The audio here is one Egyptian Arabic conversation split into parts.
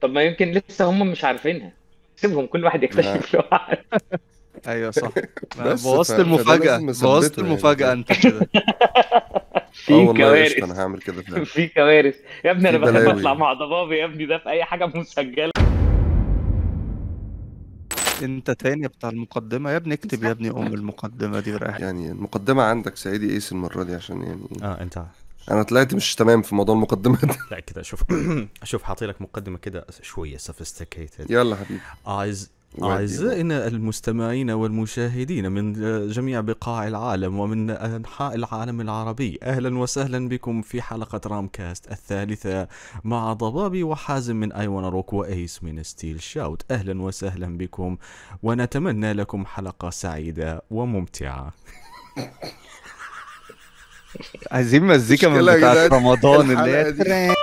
طب ما يمكن لسه هم مش عارفينها سيبهم كل واحد يكتشف لوحده ايوه صح ما بس بوظت ف- فده المفاجأة لازم بوظت نثبته يعني المفاجأة كده. انت كده اه في والله قشطة كوارث انا هعمل كده فعلا في كوارث يا ابني انا في بحب بلاوي. اطلع مع ضبابي يا ابني ده في اي حاجه مسجله انت تاني بتاع المقدمة يا ابني اكتب يا ابني ام المقدمة دي وريح يعني المقدمة عندك سعيدي ايس المرة دي عشان يعني اه انت انا طلعت مش تمام في موضوع المقدمة ده لا كذا شوف شوف حاطي لك مقدمه كذا شويه سوفيستيكيتد يلا حبيبي أعز ودي أعزائنا المستمعين والمشاهدين من جميع بقاع العالم ومن أنحاء العالم العربي أهلا وسهلا بكم في حلقة رامكاست الثالثة مع ضبابي وحازم من أيوان روك وأيس من ستيل شاوت أهلا وسهلا بكم ونتمنى لكم حلقة سعيدة وممتعة عايزين مزيكا من مشكلة يا بتاعت جدعان، رمضان اللي الحلقة هي دي. ترين.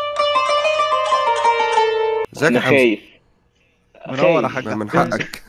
ازيك انا يا حمزة خايف منور يا خايف. حاج من حمزة. حقك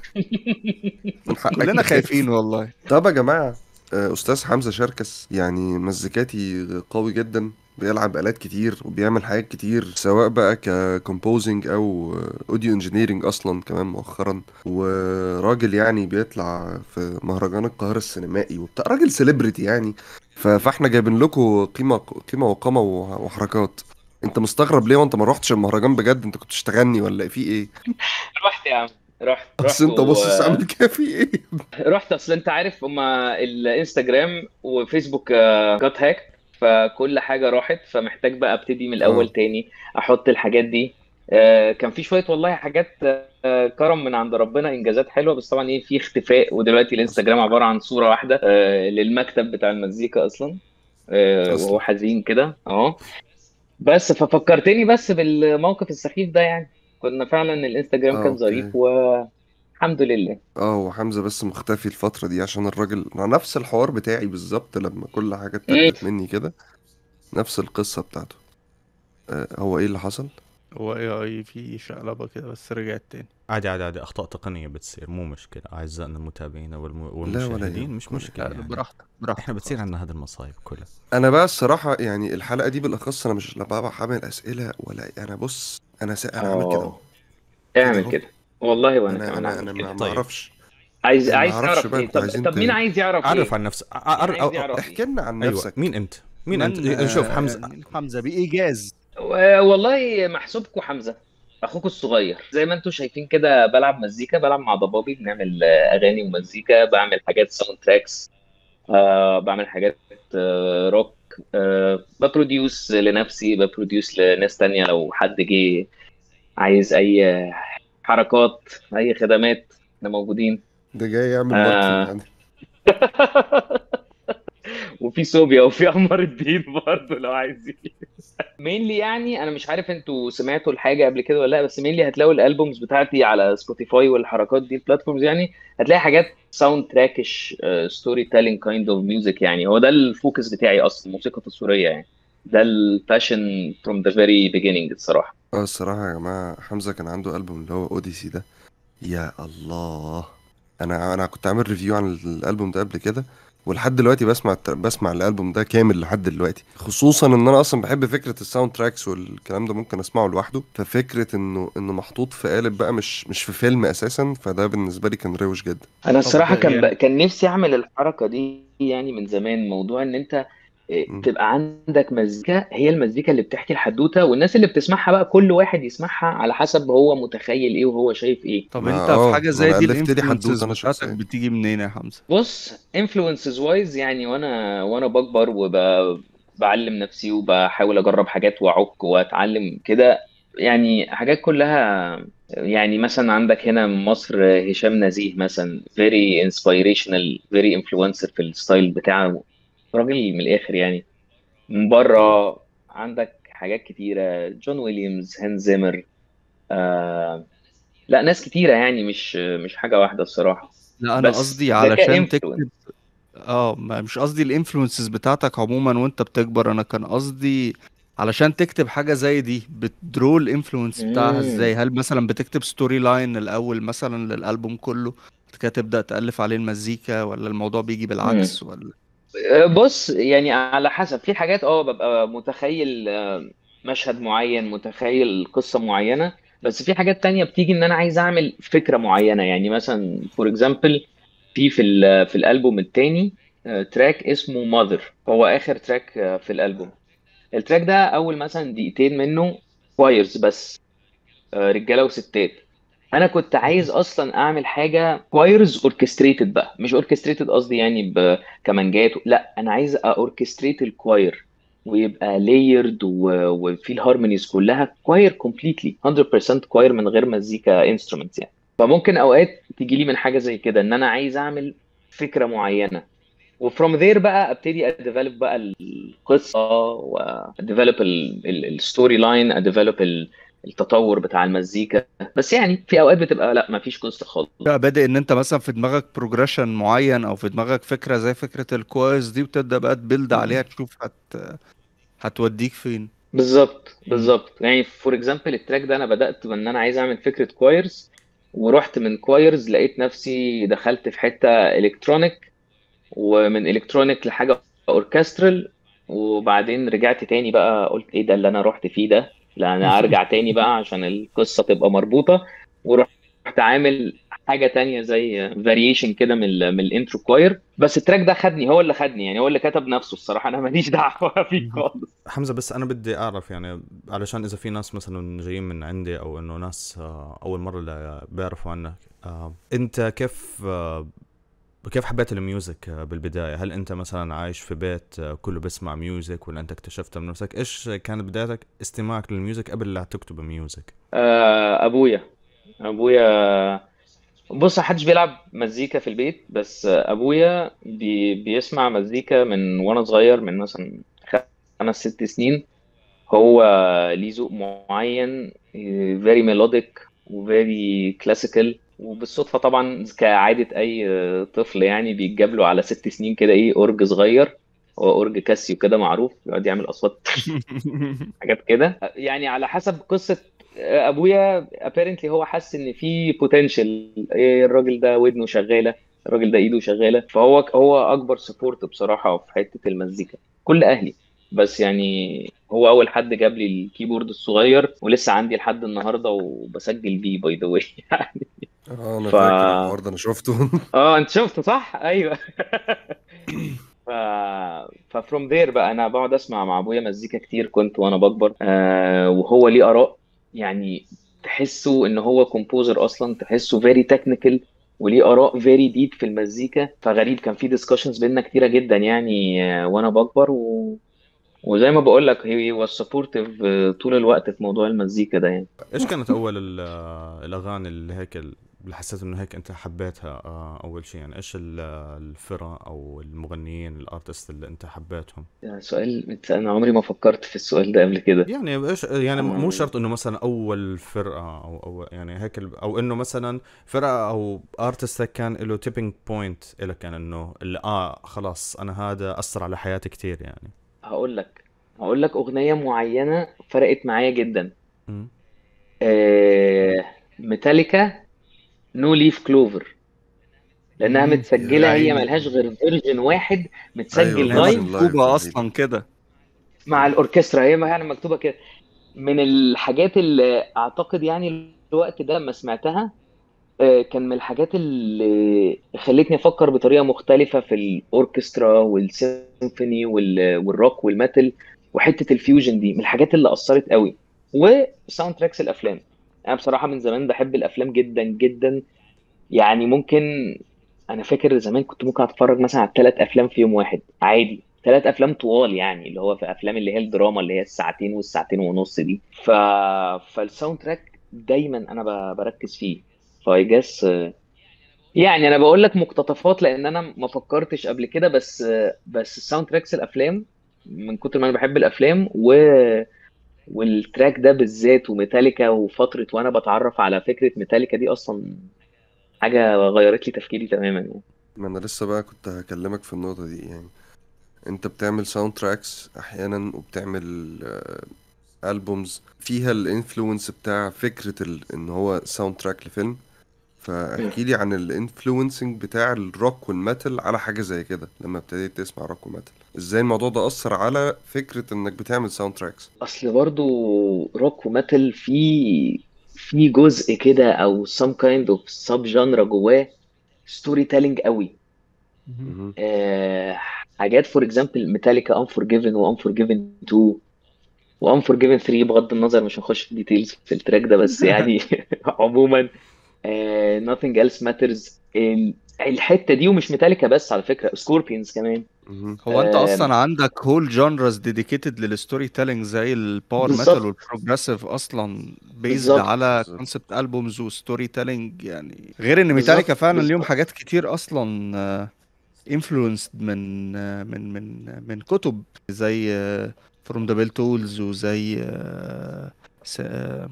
من حقك كلنا خايفين والله طب يا جماعة آه، أستاذ حمزة شركس يعني مزيكاتي قوي جدا بيلعب آلات كتير وبيعمل حاجات كتير سواء بقى ككومبوزنج أو أوديو انجينيرنج أصلا كمان مؤخرا وراجل يعني بيطلع في مهرجان القاهرة السينمائي وبتاع راجل سيلبرتي يعني ف- فاحنا جايبين لكم قيمة قيمة وقامة و- وحركات انت مستغرب ليه وانت ما روحتش المهرجان بجد انت كنت بتشتغلني ولا في ايه رحت يا عم رحت بس رحت انت بص و- عامل كده في ايه رحت اصل انت عارف هما الانستجرام وفيسبوك جات هاك فكل حاجه راحت فمحتاج بقى ابتدي من الاول اه. تاني احط الحاجات دي آه، كان في شويه والله حاجات آه، كرم من عند ربنا انجازات حلوه بس طبعا ايه في اختفاء ودلوقتي الانستجرام عباره عن صوره واحده آه، للمكتب بتاع المزيكا اصلا آه، أصلاً. وهو حزين كده اهو بس ففكرتني بس بالموقف السخيف ده يعني كنا فعلا الانستجرام اه، كان اوكي. ظريف والحمد لله اه وحمزة بس مختفي الفترة دي عشان الراجل نفس الحوار بتاعي بالظبط لما كل حاجة اتاخدت مني كده نفس القصة بتاعته آه هو ايه اللي حصل؟ هو اي اي في شقلبة كده بس رجعت تاني عادي عادي عادي أخطاء تقنية بتصير مو مشكلة أعزائنا المتابعين والم... والمشاهدين مش يهمك. مشكلة لا، يعني. براحتك براحتك احنا بتصير عندنا هذه المصايب كلها انا بقى الصراحة يعني الحلقة دي بالاخص انا مش لا بقى حامل اسئلة ولا انا بص انا س... انا عامل كده اهو. اه اعمل اهو. كده والله وانا انا كمان انا انا اعمل ما كده ما طيب. اعرفش عايز أنا ما عايز أعرفش تعرف بقى ايه انتوا طب عايزين طب ت- مين عايز يعرف عرف ايه عن نفسك مين عرف عايز يعرف ايه احكي لنا عن ايوه نفسك مين انت مين من انت شوف آه، حمزه مين حمزة بإيجاز و- والله محسوبكم حمزه اخوكم الصغير زي ما انتم شايفين كده بلعب مزيكا بلعب مع ضبابي بنعمل آه، اغاني ومزيكا بعمل حاجات ساوند تراكس آه بعمل حاجات آه روك آه ببروديوس لنفسي ببروديوس لناس تانية لو حد جه عايز اي حركات اي خدمات احنا موجودين ده جاي يعمل آه. ماركتنج يعني وفي صوبيا وفي قمر الدين برضه لو عايزين مينلي يعني انا مش عارف انتوا سمعتوا الحاجه قبل كده ولا لا بس مينلي هتلاقوا الالبومز بتاعتي على سبوتيفاي والحركات دي البلاتفورمز يعني هتلاقي حاجات ساوند تراكش ستوري تيلينج كايند اوف ميوزك يعني هو ده الفوكس بتاعي اصلا موسيقى تصويريه يعني ده الباشن فروم ذا فيري بيجيننج الصراحه اه الصراحة يا جماعة حمزة كان عنده ألبوم اللي هو أوديسي ده يا الله أنا أنا كنت عامل ريفيو عن الألبوم ده قبل كده ولحد دلوقتي بسمع الت- بسمع الألبوم ده كامل لحد دلوقتي خصوصا إن أنا أصلا بحب فكرة الساوند تراكس والكلام ده ممكن أسمعه لوحده ففكرة إنه إنه محطوط في قالب بقى مش مش في فيلم أساسا فده بالنسبة لي كان روش جدا انا الصراحه ده كان يعني- كان نفسي اعمل الحركه دي يعني من زمان موضوع ان انت إيه، م. تبقى عندك مزيكا هي المزيكا اللي بتحكي الحدوته والناس اللي بتسمعها بقى كل واحد يسمعها على حسب هو متخيل ايه وهو شايف ايه طب ما انت اه، في حاجة ما زي انا دي ألفت لي حدوتة الانفلونسز أنا بتاعتك شخصيا بتيجي منين يا حمزة؟ بص انفلونسز وايز يعني وانا وانا بكبر وبعلم نفسي وبحاول اجرب حاجات واعك واتعلم كده يعني حاجات كلها يعني مثلا عندك هنا من مصر هشام نزيه مثلا very inspirational very influencer في الستايل بتاعه راجل من الاخر يعني من بره عندك حاجات كتيرة جون ويليامز هانز زيمر آه لا ناس كتيرة يعني مش مش حاجة واحدة الصراحة لا انا بس قصدي ده علشان كانفلونس تكتب اه ما- مش قصدي الانفلونسز بتاعتك عموما وانت بتكبر انا كان قصدي علشان تكتب حاجة زي دي بتدرو الانفلونس بتاعها ازاي هل مثلا بتكتب ستوري لاين الاول مثلا للالبوم كله بعد كده تبدأ تألف عليه المزيكا ولا الموضوع بيجي بالعكس ولا بص يعني على حسب في حاجات اه ببقى متخيل آه، مشهد معين متخيل قصة معينة بس في حاجات تانية بتيجي ان انا عايز اعمل فكرة معينة يعني مثلا فور اكزامبل في في ال- في الالبوم التاني آه، تراك اسمه ماذر هو اخر تراك آه، في الالبوم التراك ده اول مثلا دقيقتين منه كوايرز بس آه، رجاله وستات انا كنت عايز اصلا اعمل حاجه كوايرز اوركستريتد بقى مش اوركستريتد قصدي يعني بكمانجات لا انا عايز اوركستريت الكواير ويبقى لايرد وفي الهارمونيز كلها كواير كومبليتلي 100% كواير من غير مزيكا انسترومنتس يعني فممكن اوقات تيجي لي من حاجه زي كده ان انا عايز اعمل فكره معينه وفروم ذير بقى ابتدي اديفلوب بقى القصه واديفلوب الستوري لاين اديفلوب التطور بتاع المزيكا بس يعني في اوقات بتبقى لا ما فيش قصه خالص بقى بادئ ان انت مثلا في دماغك بروجريشن معين او في دماغك فكره زي فكره الكوايز دي وتبدا بقى تبيلد عليها تشوف هت هتوديك فين بالظبط بالظبط يعني فور اكزامبل التراك ده انا بدات بان انا عايز اعمل فكره كوايرز ورحت من كوايرز لقيت نفسي دخلت في حته الكترونيك ومن الكترونيك لحاجه اوركسترال وبعدين رجعت تاني بقى قلت ايه ده اللي انا رحت فيه ده لا انا ارجع تاني بقى عشان القصه تبقى مربوطه ورحت عامل حاجه تانية زي فاريشن كده من ال من الانترو كواير بس التراك ده خدني هو اللي خدني يعني هو اللي كتب نفسه الصراحه انا ماليش دعوه فيه خالص حمزه بس انا بدي اعرف يعني علشان اذا في ناس مثلا جايين من عندي او انه ناس آه، اول مره لا- بيعرفوا عنك آه، انت كيف آه، كيف حبيت الميوزك آه، بالبدايه هل انت مثلا عايش في بيت آه، كله بيسمع ميوزك ولا انت اكتشفتها من نفسك ايش كانت بدايتك استماعك للميوزك قبل لا تكتب ميوزك آه، ابويا ابويا بص محدش بيلعب مزيكا في البيت بس آه، ابويا بي بيسمع مزيكا من وانا صغير من مثلا خمس ست سنين هو ليه ذوق معين very melodic و very classical وبالصدفة طبعا كعادة أي طفل يعني بيتجاب له على ست سنين كده إيه أورج صغير هو أورج كاسيو كده معروف يقعد يعمل أصوات حاجات كده يعني على حسب قصة أبويا apparently هو حس إن في potential إيه الراجل ده ودنه شغالة الراجل ده إيده شغالة فهو هو أكبر سبورت بصراحة في حتة المزيكا كل أهلي بس يعني هو اول حد جاب لي الكيبورد الصغير ولسه عندي لحد النهارده وبسجل بيه باي ذا واي يعني اه انا ف- فاكر الحوار ده انا شفته اه انت شفته صح ايوه ف ففروم ذير بقى انا بقعد اسمع مع ابويا مزيكا كتير كنت وانا بكبر آه وهو ليه اراء يعني تحسه ان هو كومبوزر اصلا تحسه فيري تكنيكال وليه اراء فيري ديب في المزيكا فغريب كان في ديسكشنز بينا كتيره جدا يعني آه، وانا بكبر و... وزي ما بقول لك هي was supportive آه، طول الوقت في موضوع المزيكا ده يعني ايش كانت اول ال- آه، الاغاني اللي هيك اللي حسيت انه هيك انت حبيتها آه، اول شيء يعني ايش ال- الفرق او المغنيين الارتست اللي انت حبيتهم ده سؤال انا عمري ما فكرت في السؤال ده قبل كده يعني ايش يعني مو آه. شرط انه مثلا اول فرقه او او يعني هيك ال- او انه مثلا فرقه او ارتست كان له تيبينج بوينت لك كان انه اللي اه خلاص انا هذا اثر على حياتي كتير يعني هقول لك هقول لك اغنيه معينه فرقت معايا جدا مم. آه... ميتاليكا نو ليف كلوفر لانها مم. متسجله يا هي عيني. ملهاش غير فيرجن واحد متسجل أيوة، لايف version live مكتوبه تقريبا. اصلا كده مع الاوركسترا هي يعني مكتوبه كده من الحاجات اللي اعتقد يعني الوقت ده لما سمعتها آه، كان من الحاجات اللي خلتني افكر بطريقه مختلفه في الاوركسترا والسيمفوني وال- والروك والميتال وحته الفيوجن دي من الحاجات اللي اثرت قوي وساوند تراكس الافلام انا بصراحه من زمان بحب الافلام جدا جدا يعني ممكن انا فاكر زمان كنت ممكن اتفرج مثلا على ثلاث افلام في يوم واحد عادي ثلاث افلام طوال يعني اللي هو في افلام اللي هي الدراما اللي هي الساعتين والساعتين ونص دي ف فالساوند تراك دايما انا ب... بركز فيه فاي جاس يعني انا بقول لك مقتطفات لان انا ما فكرتش قبل كده بس بس الساوند تراكس الافلام من كتر ما انا بحب الافلام و والتراك ده بالذات وميتاليكا وفترة وانا بتعرف على فكرة ميتاليكا دي اصلا حاجة غيرت لي تفكيري تماما يعني ما انا لسه بقى كنت هكلمك في النقطة دي يعني انت بتعمل ساوند تراكس احيانا وبتعمل البومز فيها الانفلونس بتاع فكرة ال... ان هو ساوند تراك لفيلم فاحكي لي عن الانفلونسنج بتاع الروك والميتال على حاجة زي كده لما ابتديت تسمع روك وميتال ازاي الموضوع ده اثر على فكرة انك بتعمل ساوند تراكس اصل برضو روك وميتال في في جزء كده او some kind of sub genre جواه ستوري تيلينج قوي مهم. آه حاجات فور اكزامبل ميتاليكا انفورجيفن وانفورجيفن 2 وانفورجيفن 3 بغض النظر مش هنخش في ديتيلز في التراك ده بس يعني عموما آه nothing else matters ال- الحته دي ومش ميتاليكا بس على فكره سكوربيونز كمان مهم. هو انت آم، اصلا عندك هول جانرز ديديكيتد للستوري تيلينج زي الباور ميتال بالظبط والبروجريسيف اصلا بيزد بالظبط على بالظبط كونسبت البومز وستوري تيلينج يعني غير ان ميتاليكا بالظبط فعلا ليهم بالظبط حاجات كتير اصلا انفلونسد من آه، من من من كتب زي فروم ذا بيل تولز وزي آه، س- آه،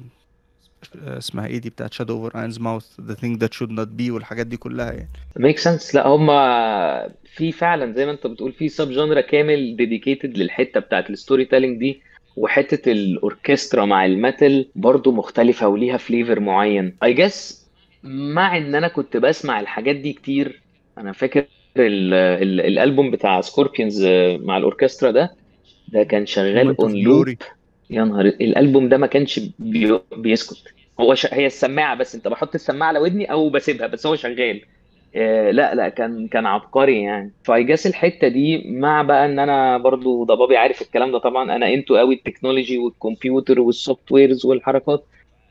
اسمها ايه دي بتاعت شادو اوفر اينز ماوث ذا ثينج ذات شود نوت بي والحاجات دي كلها يعني ميك سنس لا هما في فعلا زي ما انت بتقول في سب جانرا كامل ديديكيتد للحته بتاعت الستوري تيلينج دي وحته الاوركسترا مع الميتال برضو مختلفه وليها فليفر معين اي جس مع ان انا كنت بسمع الحاجات دي كتير انا فاكر ال ال الالبوم بتاع سكوربيونز مع الاوركسترا ده ده كان شغال مومنت اوف اون لوب جلوري يا نهار الالبوم ده ما كانش بي... بيسكت هو ش... هي السماعه بس انت بحط السماعه على ودني او بسيبها بس هو شغال آه لا لا كان كان عبقري يعني فاي جاس الحته دي مع بقى ان انا برضو ضبابي عارف الكلام ده طبعا انا انتو قوي التكنولوجي والكمبيوتر والسوفت ويرز والحركات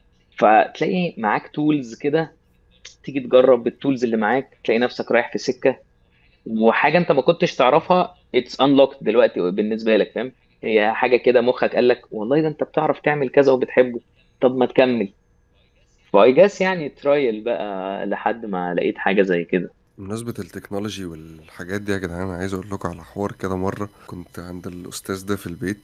فتلاقي معاك تولز كده تيجي تجرب بالتولز اللي معاك تلاقي نفسك رايح في سكه وحاجه انت ما كنتش تعرفها اتس انلوكد دلوقتي بالنسبه لك فاهم هي حاجه كده مخك قال لك والله ده انت بتعرف تعمل كذا وبتحبه طب ما تكمل فاي جاس يعني ترايل بقى لحد ما لقيت حاجه زي كده بمناسبة التكنولوجي والحاجات دي يا جدعان أنا عايز أقول لكم على حوار كده مرة كنت عند الأستاذ ده في البيت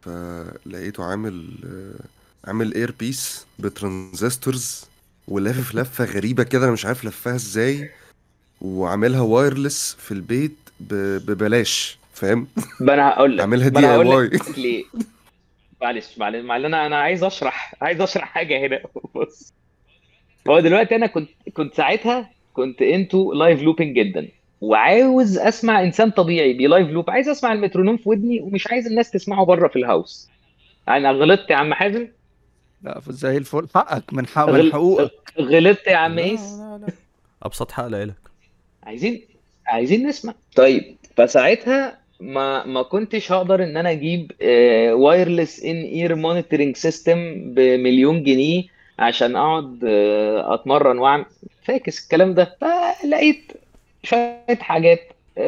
فلقيته عامل آه، عامل اير بيس بترانزستورز ولافف لفة غريبة كده أنا مش عارف لفها ازاي وعاملها وايرلس في البيت ب- ببلاش فاهم ما انا هقول لك عاملها ما دي انا اي هقول واي لك ليه معلش معلش معلش انا انا عايز اشرح عايز اشرح حاجه هنا بص هو دلوقتي انا كنت كنت ساعتها كنت انتو لايف لوبينج جدا وعاوز اسمع انسان طبيعي بلايف لوب عايز اسمع المترونوم في ودني ومش عايز الناس تسمعه بره في الهاوس انا غلطت يا عم حازم لا زي الفل حقك من حق من غل... حقوقك غلطت يا عم لا ايس لا لا ابسط حالة لك عايزين عايزين نسمع طيب فساعتها ما ما كنتش هقدر ان انا اجيب وايرلس ان اير مونيتورنج سيستم بمليون جنيه عشان اقعد آه، اتمرن واعمل فاكس الكلام ده فلقيت شويه حاجات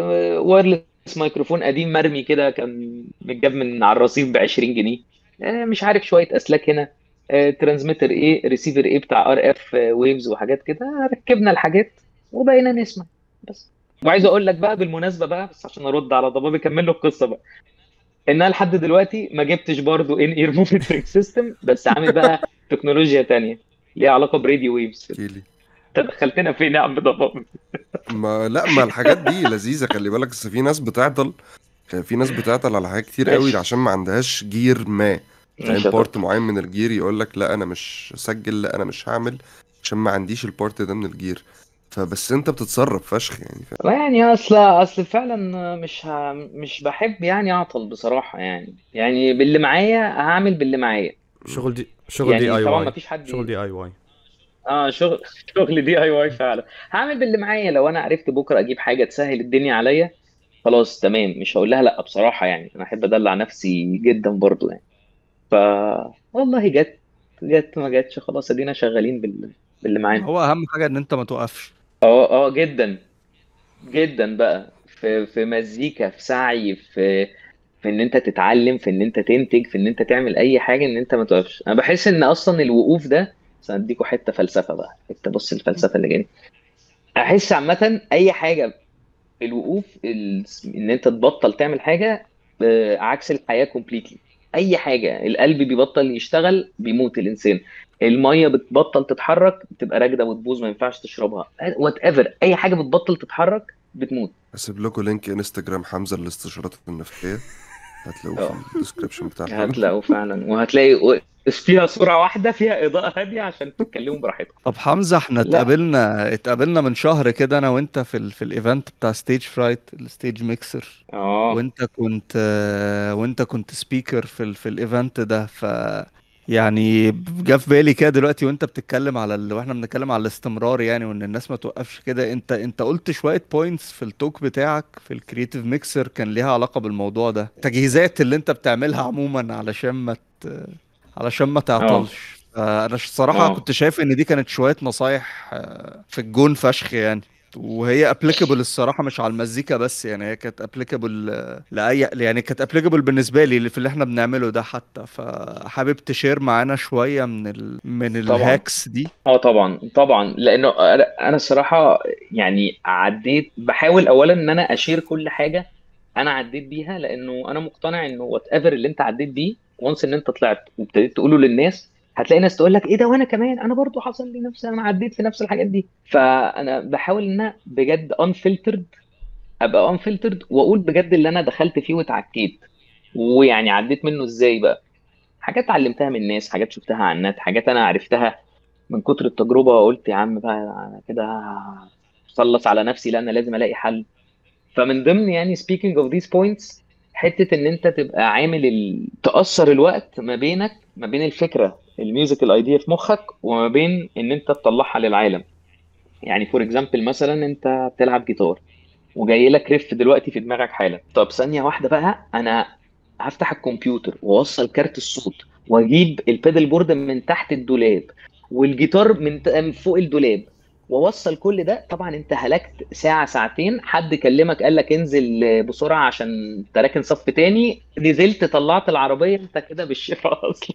وايرلس ميكروفون قديم مرمي كده كان متجاب من على الرصيف ب 20 جنيه آه، مش عارف شويه اسلاك هنا ترانسميتر ايه ريسيفر ايه بتاع ار اف ويفز وحاجات كده ركبنا الحاجات وبقينا نسمع بس وعايز اقول لك بقى بالمناسبه بقى بس عشان ارد على ضبابي كمل له القصه بقى ان انا لحد دلوقتي ما جبتش برضو ان اير مونيتورنج سيستم بس عامل بقى تكنولوجيا تانية ليها علاقه براديو ويفز احكيلي انت دخلتنا فين يا عم ضبابي ما لا ما الحاجات دي لذيذة خلي بالك بس في ناس بتعطل في ناس بتعطل على حاجات كتير قوي ماشي عشان ما عندهاش جير ما فاهم ماشي يا بارت طارق معين من الجير يقول لك لا انا مش هسجل لا انا مش هعمل عشان ما عنديش البارت ده من الجير فبس انت بتتصرف فشخ يعني فاهم ما يعني اصل اصل فعلا مش ه... مش بحب يعني اعطل بصراحه يعني يعني باللي معايا هعمل باللي معايا شغل دي شغل دي يعني اي طبعا ما واي فيش حد شغل دي اي واي اه شغل شغل دي اي واي فعلا هعمل باللي معايا لو انا عرفت بكره اجيب حاجه تسهل الدنيا عليا خلاص تمام مش هقول لها لا بصراحه يعني انا احب ادلع نفسي جدا برضو يعني ف والله جت جت ما جاتش خلاص ادينا شغالين بال... باللي معانا هو اهم حاجه ان انت ما توقفش اه اه جدا جدا بقى في في مزيكا في سعي في في ان انت تتعلم في ان انت تنتج في ان انت تعمل اي حاجه ان انت ما توقفش انا بحس ان اصلا الوقوف ده بس هديكوا حته فلسفه بقى حته بص الفلسفه اللي جايه احس عامه اي حاجه الوقوف ال... ان انت تبطل تعمل حاجه آه، عكس الحياه كومبليتلي اي حاجه القلب بيبطل يشتغل بيموت الانسان الميه بتبطل تتحرك بتبقى راكده وتبوظ ما ينفعش تشربها وات ايفر اي حاجه بتبطل تتحرك بتموت هسيب لكم لينك انستجرام حمزه للاستشارات النفسيه هتلاقوه اه في الديسكربشن بتاع الحلقه هتلاقوا فعلا وهتلاقي فيها صوره واحده فيها اضاءه هاديه عشان تتكلموا براحتكم طب حمزه احنا لا اتقابلنا اتقابلنا من شهر كده انا وانت في ال... في الايفنت بتاع ستيج فرايت الستيج ميكسر اه وانت كنت آه، وانت كنت سبيكر في ال... في الايفنت ده ف يعني جه في بالي كده دلوقتي وانت بتتكلم على ال... واحنا بنتكلم على الاستمرار يعني وان الناس ما توقفش كده انت انت قلت شوية بوينتس في التوك بتاعك في الكرييتيف ميكسر كان ليها علاقة بالموضوع ده التجهيزات اللي انت بتعملها عموما علشان ما ت... علشان ما اه تعطلش آه، انا الصراحة اه كنت شايف ان دي كانت شوية نصايح آه، في الجون فشخ يعني وهي ابليكابل الصراحه مش على المزيكا بس يعني هي كانت ابليكابل لاي يعني كانت ابليكابل بالنسبه لي اللي في اللي احنا بنعمله ده حتى فحابب تشير معانا شويه من ال... من طبعا الهاكس دي اه طبعا طبعا لانه انا أنا الصراحه يعني عديت بحاول اولا ان انا اشير كل حاجه انا عديت بيها لانه انا مقتنع انه وات ايفر اللي انت عديت بيه وانس ان انت طلعت وابتديت تقوله للناس هتلاقي ناس تقول لك ايه ده وانا كمان انا برضو حصل لي نفس انا عديت في نفس الحاجات دي فانا بحاول ان انا بجد unfiltered ابقى unfiltered واقول بجد اللي انا دخلت فيه واتعكيت ويعني عديت منه ازاي بقى حاجات اتعلمتها من الناس حاجات شفتها على النت حاجات انا عرفتها من كتر التجربة قلت يا عم بقى انا كده صلص على نفسي لا انا لازم الاقي حل فمن ضمن يعني speaking of these points حتة ان انت تبقى عامل ال... تأثر الوقت ما بينك ما بين الفكرة الميوزيكال ايديا في مخك وما بين ان انت تطلعها للعالم يعني فور اكزامبل مثلا انت بتلعب جيتار وجاي لك ريف دلوقتي في دماغك حالا طب ثانية واحدة بقى انا هفتح الكمبيوتر واوصل كارت الصوت واجيب البيدال بورد من تحت الدولاب والجيتار من ت- من فوق الدولاب واوصل كل ده طبعا انت هلكت ساعة ساعتين حد كلمك قال لك انزل بسرعة عشان انت راكن صف تاني نزلت طلعت العربية انت كده بالشفا اصلا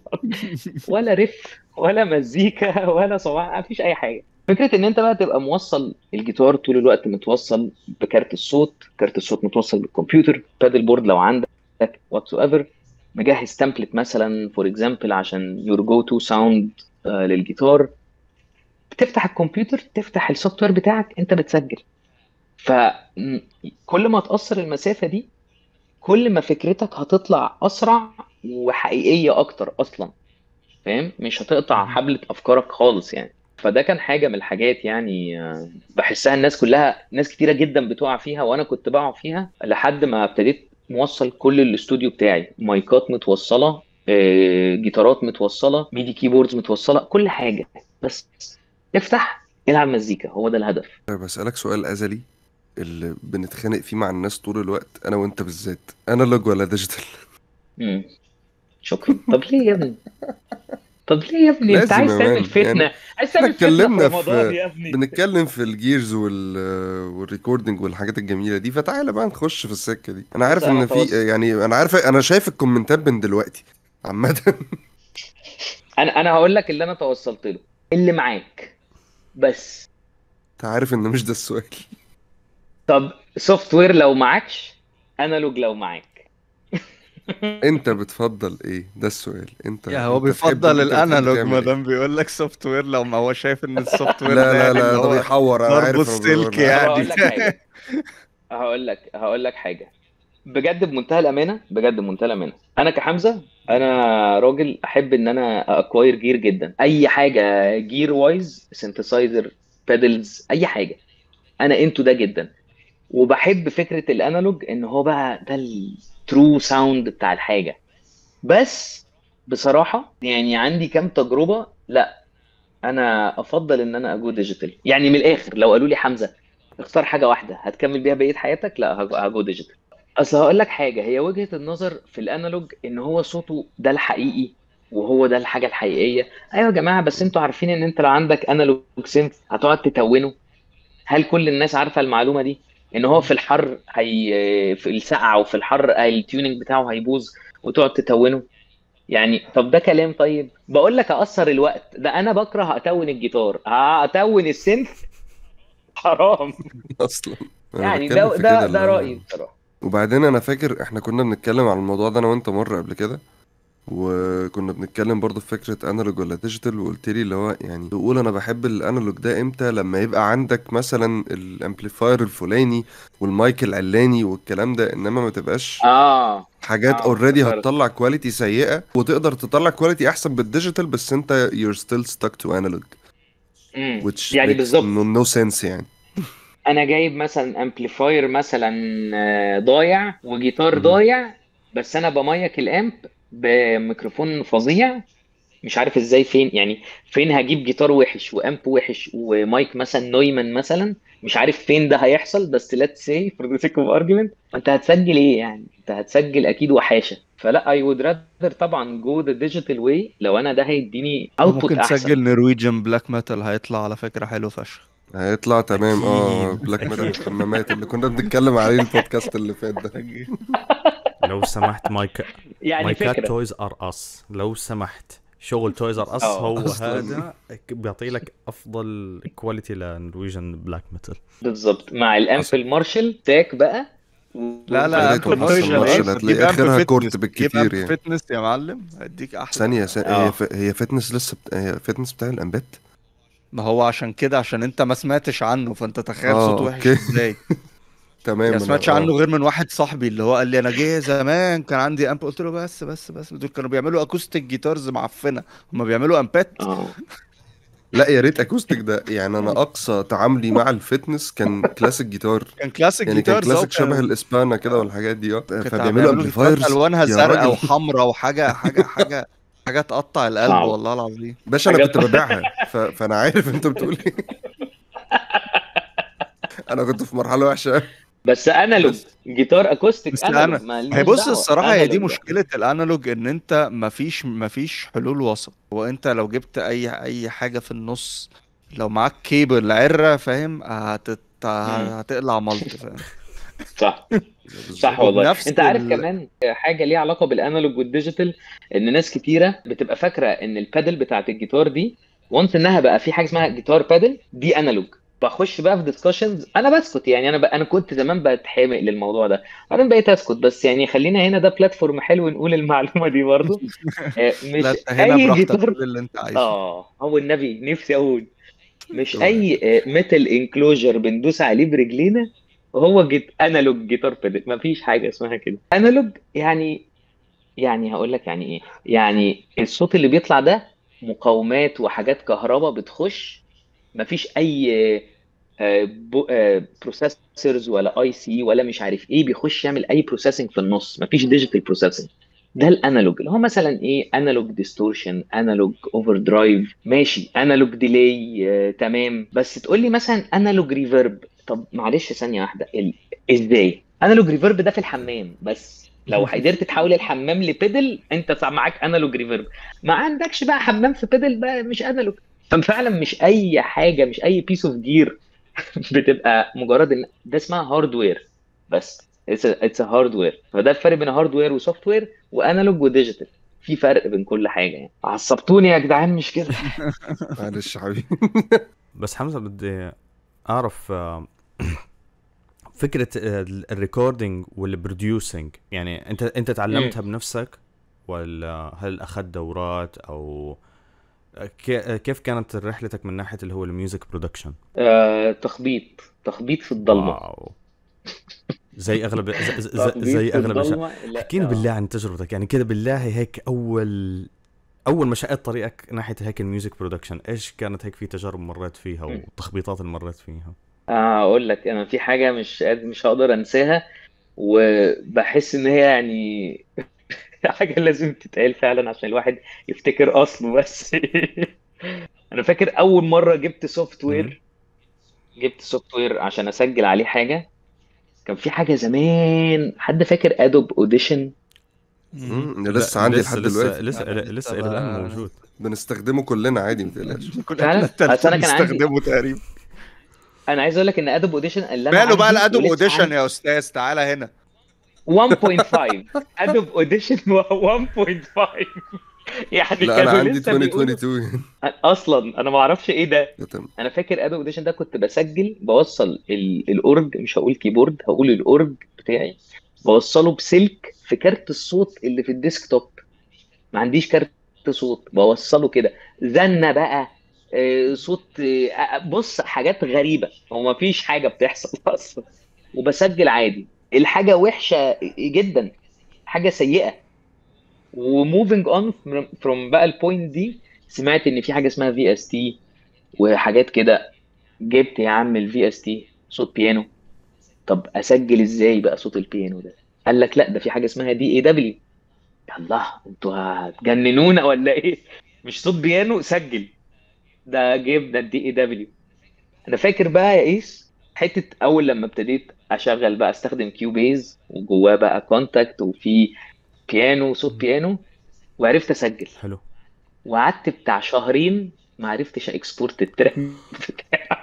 ولا ريف ولا مزيكا ولا صباح مفيش اي حاجة فكرة ان انت بقى تبقى موصل الجيتار طول الوقت متوصل بكارت الصوت كارت الصوت متوصل بالكمبيوتر بادل بورد لو عندك واتس ايفر مجهز تمبلت مثلا فور اكزامبل عشان يور جو تو ساوند للجيتار بتفتح الكمبيوتر تفتح السوفت وير بتاعك انت بتسجل فكل ما تقصر المسافة دي كل ما فكرتك هتطلع اسرع وحقيقية اكتر اصلا فاهم مش هتقطع حبل افكارك خالص يعني فده كان حاجة من الحاجات يعني آه، بحسها الناس كلها ناس كتيرة جدا بتقع فيها وانا كنت بقع فيها لحد ما ابتديت موصل كل الاستوديو بتاعي مايكات متوصلة آه، جيتارات متوصلة ميدي كيبوردز متوصلة كل حاجة بس افتح العب مزيكا هو ده الهدف بسألك سؤال أزلي اللي بنتخانق فيه مع الناس طول الوقت أنا وأنت بالذات أنالوج ولا ديجيتال مم. شكرا طب ليه يا ابني طب ليه يا ابني انت لازم عايز يا تعمل مان فتنة يعني عايز احنا تعمل فتنة في اتكلمنا رمضان في يا ابني بنتكلم في الجيرز وال والريكوردنج والحاجات الجميله دي فتعالى بقى نخش في السكه دي انا بص عارف انا ان في توص... يعني انا عارف انا شايف الكومنتات من دلوقتي عامه انا انا هقول لك اللي انا توصلت له اللي معاك بس انت عارف ان مش ده السؤال طب سوفت وير لو معكش انالوج لو معاك انت بتفضل ايه ده السؤال انت يا هو انت تحب بيفضل انت بتحب الانالوج ما تعمل ايه دام بيقول لك سوفت وير لو ما هو شايف ان السوفت وير لا ده لا يعني لا اللي ده هو بيحور انا ضرب عارف انا السلك بدور طب معاك هقول يعني لك حاجة هقول لك هقول لك حاجة بجد بمنتهى الامانة بجد بمنتهى الامانة انا كحمزة انا راجل احب ان انا اكواير جير جدا اي حاجة جير وايز سينثسايزر بيدلز اي حاجة انا انتو ده جدا وبحب فكرة الانالوج ان هو بقى ده الترو ساوند بتاع الحاجة بس بصراحة يعني عندي كام تجربة لا انا افضل ان انا اجو ديجيتال يعني من الاخر لو قالوا لي حمزة اختار حاجة واحدة هتكمل بيها بقية حياتك لا هجو هجو ديجيتال اصل هقول لك حاجة هي وجهة النظر في الانالوج ان هو صوته ده الحقيقي وهو ده الحاجة الحقيقية ايوه يا جماعة بس انتوا عارفين ان انت لو عندك انالوج سينث هتقعد تتونه هل كل الناس عارفة المعلومة دي ان هو في الحر هي في السقعة وفي الحر التيوننج بتاعه هيبوظ وتقعد تتونه يعني طب ده كلام طيب بقول لك اقصر الوقت ده انا بكره اتون الجيتار اتون السنف حرام اصلا انا يعني بتكلم ده في ده كده اللي ده هو رأيي بصراحة وبعدين انا فاكر احنا كنا بنتكلم على الموضوع ده انا وانت مره قبل كده وكنا بنتكلم برضه في فكره انالوج ولا ديجيتال وقلت لي اللي هو يعني تقول انا بحب الانالوج ده امتى لما يبقى عندك مثلا الامبليفاير الفلاني والمايك العلاني والكلام ده انما ما تبقاش اه حاجات اه اوريدي افتكرت هتطلع كواليتي سيئه وتقدر تطلع كواليتي احسن بالديجيتال بس انت you're still stuck to analog امم which يعني makes بالظبط no, no sense يعني انا جايب مثلا امبليفاير مثلا آه، ضايع وجيتار مهم. ضايع بس انا بمايك الامب بميكروفون فظيع مش عارف ازاي فين يعني فين هجيب جيتار وحش وامب وحش ومايك مثلا نويمان مثلا مش عارف فين ده هيحصل بس let's say for the sake of argument انت هتسجل ايه يعني انت هتسجل اكيد وحاشة فلا I would rather طبعا go the digital way لو انا ده هيديني output ممكن احسن تسجل نرويجن بلاك ميتال هيطلع على فكرة حلو فشخ هيطلع تمام اه أكيد، بلاك ميتال أكيد. الحمامات اللي كنا بنتكلم عليه البودكاست اللي فات ده لو سمحت مايك يعني مايكات فكرة تويز ار اس لو سمحت شغل تويز ار اس آه، هو أصلاً. هذا بيعطي لك افضل كواليتي لنرويجن بلاك ميتال بالظبط مع الامب المارشال تاك بقى لا لا خليته امب مارشال، نويجن مارشال ايه هتلاقي تجيب آخرها امب كورت فتنس بالكتير تجيب امب يعني. فتنس يا معلم هديك احسن ثانية ثانية آه. هي, ف... هي فتنس لسه بت... هي فتنس بتاع الانبات ما هو عشان كده عشان انت ما سمعتش عنه فانت تخيل آه، صوت وحش أوكي. ازاي تمام ما أنا- سمعتش آه. عنه غير من واحد صاحبي اللي هو قال لي انا جه زمان كان عندي امب قلت له بس بس بس دول كانوا بيعملوا اكوستيك جيتارز معفنه هم بيعملوا امبات اه لا يا ريت اكوستيك ده يعني انا اقصى تعاملي مع الفتنس كان كلاسيك جيتار كان كلاسيك يعني كان جيتارز كلاسيك شبه الاسبانا كده والحاجات دي اه كانت فبيعملوا امبليفايرز الوانها يا زرقاء راجل. وحمراء وحاجه حاجه حاجه حاجه تقطع القلب صعب. والله العظيم باشا انا حاجات- كنت ببيعها ف... فانا عارف انت بتقول ايه انا كنت في مرحله وحشه أوي. بس انالوج بس- جيتار اكوستيك بس انالوج أنا- مالناش هي بص دعوة. الصراحه هي دي أنالوج. مشكله الانالوج ان انت مفيش مفيش حلول وسط وانت لو جبت اي اي حاجه في النص لو معاك كيبل عره فاهم هتت... هتقلع ملط فاهم صح صح والله وبنفس انت عارف ال- كمان حاجه ليها علاقه بالانالوج والديجيتال ان ناس كتيره بتبقى فاكره ان البادل بتاعت الجيتار دي وانس انها بقى في حاجه اسمها جيتار بادل دي انالوج بخش بقى في ديسكشنز انا بسكت يعني انا بقى انا كنت زمان بتحامق للموضوع ده بعدين بقيت اسكت بس يعني خلينا هنا ده بلاتفورم حلو نقول المعلومه دي برضو آه، مش لا انت هنا اي براحتك جيتار قول اللي انت عايزه اه هو النبي نفسي اقول مش تمام. اي ميتال انكلوجر بندوس عليه برجلينا هو جيت انالوج جيتار بيدل مفيش حاجه اسمها كده انالوج يعني يعني هقول لك يعني ايه يعني الصوت اللي بيطلع ده مقاومات وحاجات كهرباء بتخش مفيش اي بروسيسورز ولا اي سي ولا مش عارف ايه بيخش يعمل اي بروسيسنج في النص مفيش ديجيتال بروسيسنج ده الانالوج اللي هو مثلا ايه انالوج ديستورشن انالوج اوفر درايف ماشي انالوج ديلي آه، تمام بس تقول لي مثلا انالوج ريفرب طب معلش ثانيه واحده ال... ازاي انالوج ريفرب ده في الحمام بس لو قدرت تحول الحمام لبيدل انت صع- معاك انالوج ريفرب ما عندكش بقى حمام في بيدل بقى مش انالوج ففعلا مش اي حاجه مش اي بيس اوف جير بتبقى مجرد ان ده اسمها هاردوير بس اتس هاردوير فده الفرق بين هاردوير وسوفت وير وانالوج وديجيتال في فرق بين كل حاجه يعني عصبتوني يا جدعان مش كده معلش يا حبيبي بس حمزه بدي اعرف آه، فكره آه، الريكوردينج والبروديوسينج يعني انت انت تعلمتها بنفسك ولا هل اخذت دورات او كي- كيف كانت رحلتك من ناحيه اللي هو الميوزك برودكشن آه تخبيط تخبيط في الضلمه واو زي اغلب زي, زي, تخبيط زي في اغلب الشباب الضلمة لا، احكينا آه. بالله عن تجربتك يعني كده بالله هيك اول اول ما شقت طريقك ناحيه هيك الميوزك برودكشن ايش كانت هيك في تجارب مريت فيها مم. وتخبيطات اللي مريت فيها آه اقول لك انا في حاجه مش قاد- مش هقدر انساها وبحس ان هي يعني حاجه لازم تتقال فعلا عشان الواحد يفتكر اصله بس انا فاكر اول مره جبت سوفت وير جبت سوفت وير عشان اسجل عليه حاجه كان في حاجه زمان حد فاكر ادوب اوديشن مم، لسه عندي لحد لسه دلوقتي لسه أنا لسه, لسه الى الان بقى- موجود بنستخدمه كلنا عادي ما تقلقش فعلا؟ التلاتة أصل أنا كان عندي- بنستخدمه تقريبا انا عايز اقول لك ان ادوب اوديشن اللي انا ماله بقى عندي الادوب ولسه اوديشن عندي يا استاذ تعالى هنا 1.5 ادوب اوديشن 1.5 يعني لا انا كانوا عندي لسه بيقولوا 2022 اصلا انا ما اعرفش ايه ده ده تمام. انا فاكر ادوب اوديشن ده كنت بسجل بوصل ال- الاورج مش هقول كيبورد هقول الاورج بتاعي بوصله بسلك في كارت الصوت اللي في الديسكتوب ما عنديش كارت صوت بوصله كده زنة بقى آه، صوت آه، بص حاجات غريبة هو ما فيش حاجة بتحصل اصلا وبسجل عادي الحاجة وحشة جدا حاجة سيئة وموفينج اون فروم بقى البوينت دي سمعت ان في حاجة اسمها في اس تي وحاجات كده جبت يا عم الفي اس تي صوت بيانو طب اسجل ازاي بقى صوت البيانو ده قال لك لا ده في حاجه اسمها دي اي دبليو الله انتوا هتجننونا ولا ايه مش صوت بيانو سجل ده جبنا الدي اي دبليو انا فاكر بقى يا ايس حته اول لما ابتديت اشغل بقى استخدم كيو بيز وجواه بقى كونتاكت وفي بيانو صوت بيانو وعرفت اسجل حلو وقعدت بتاع شهرين ما عرفتش اكسبورت التراك بتاعي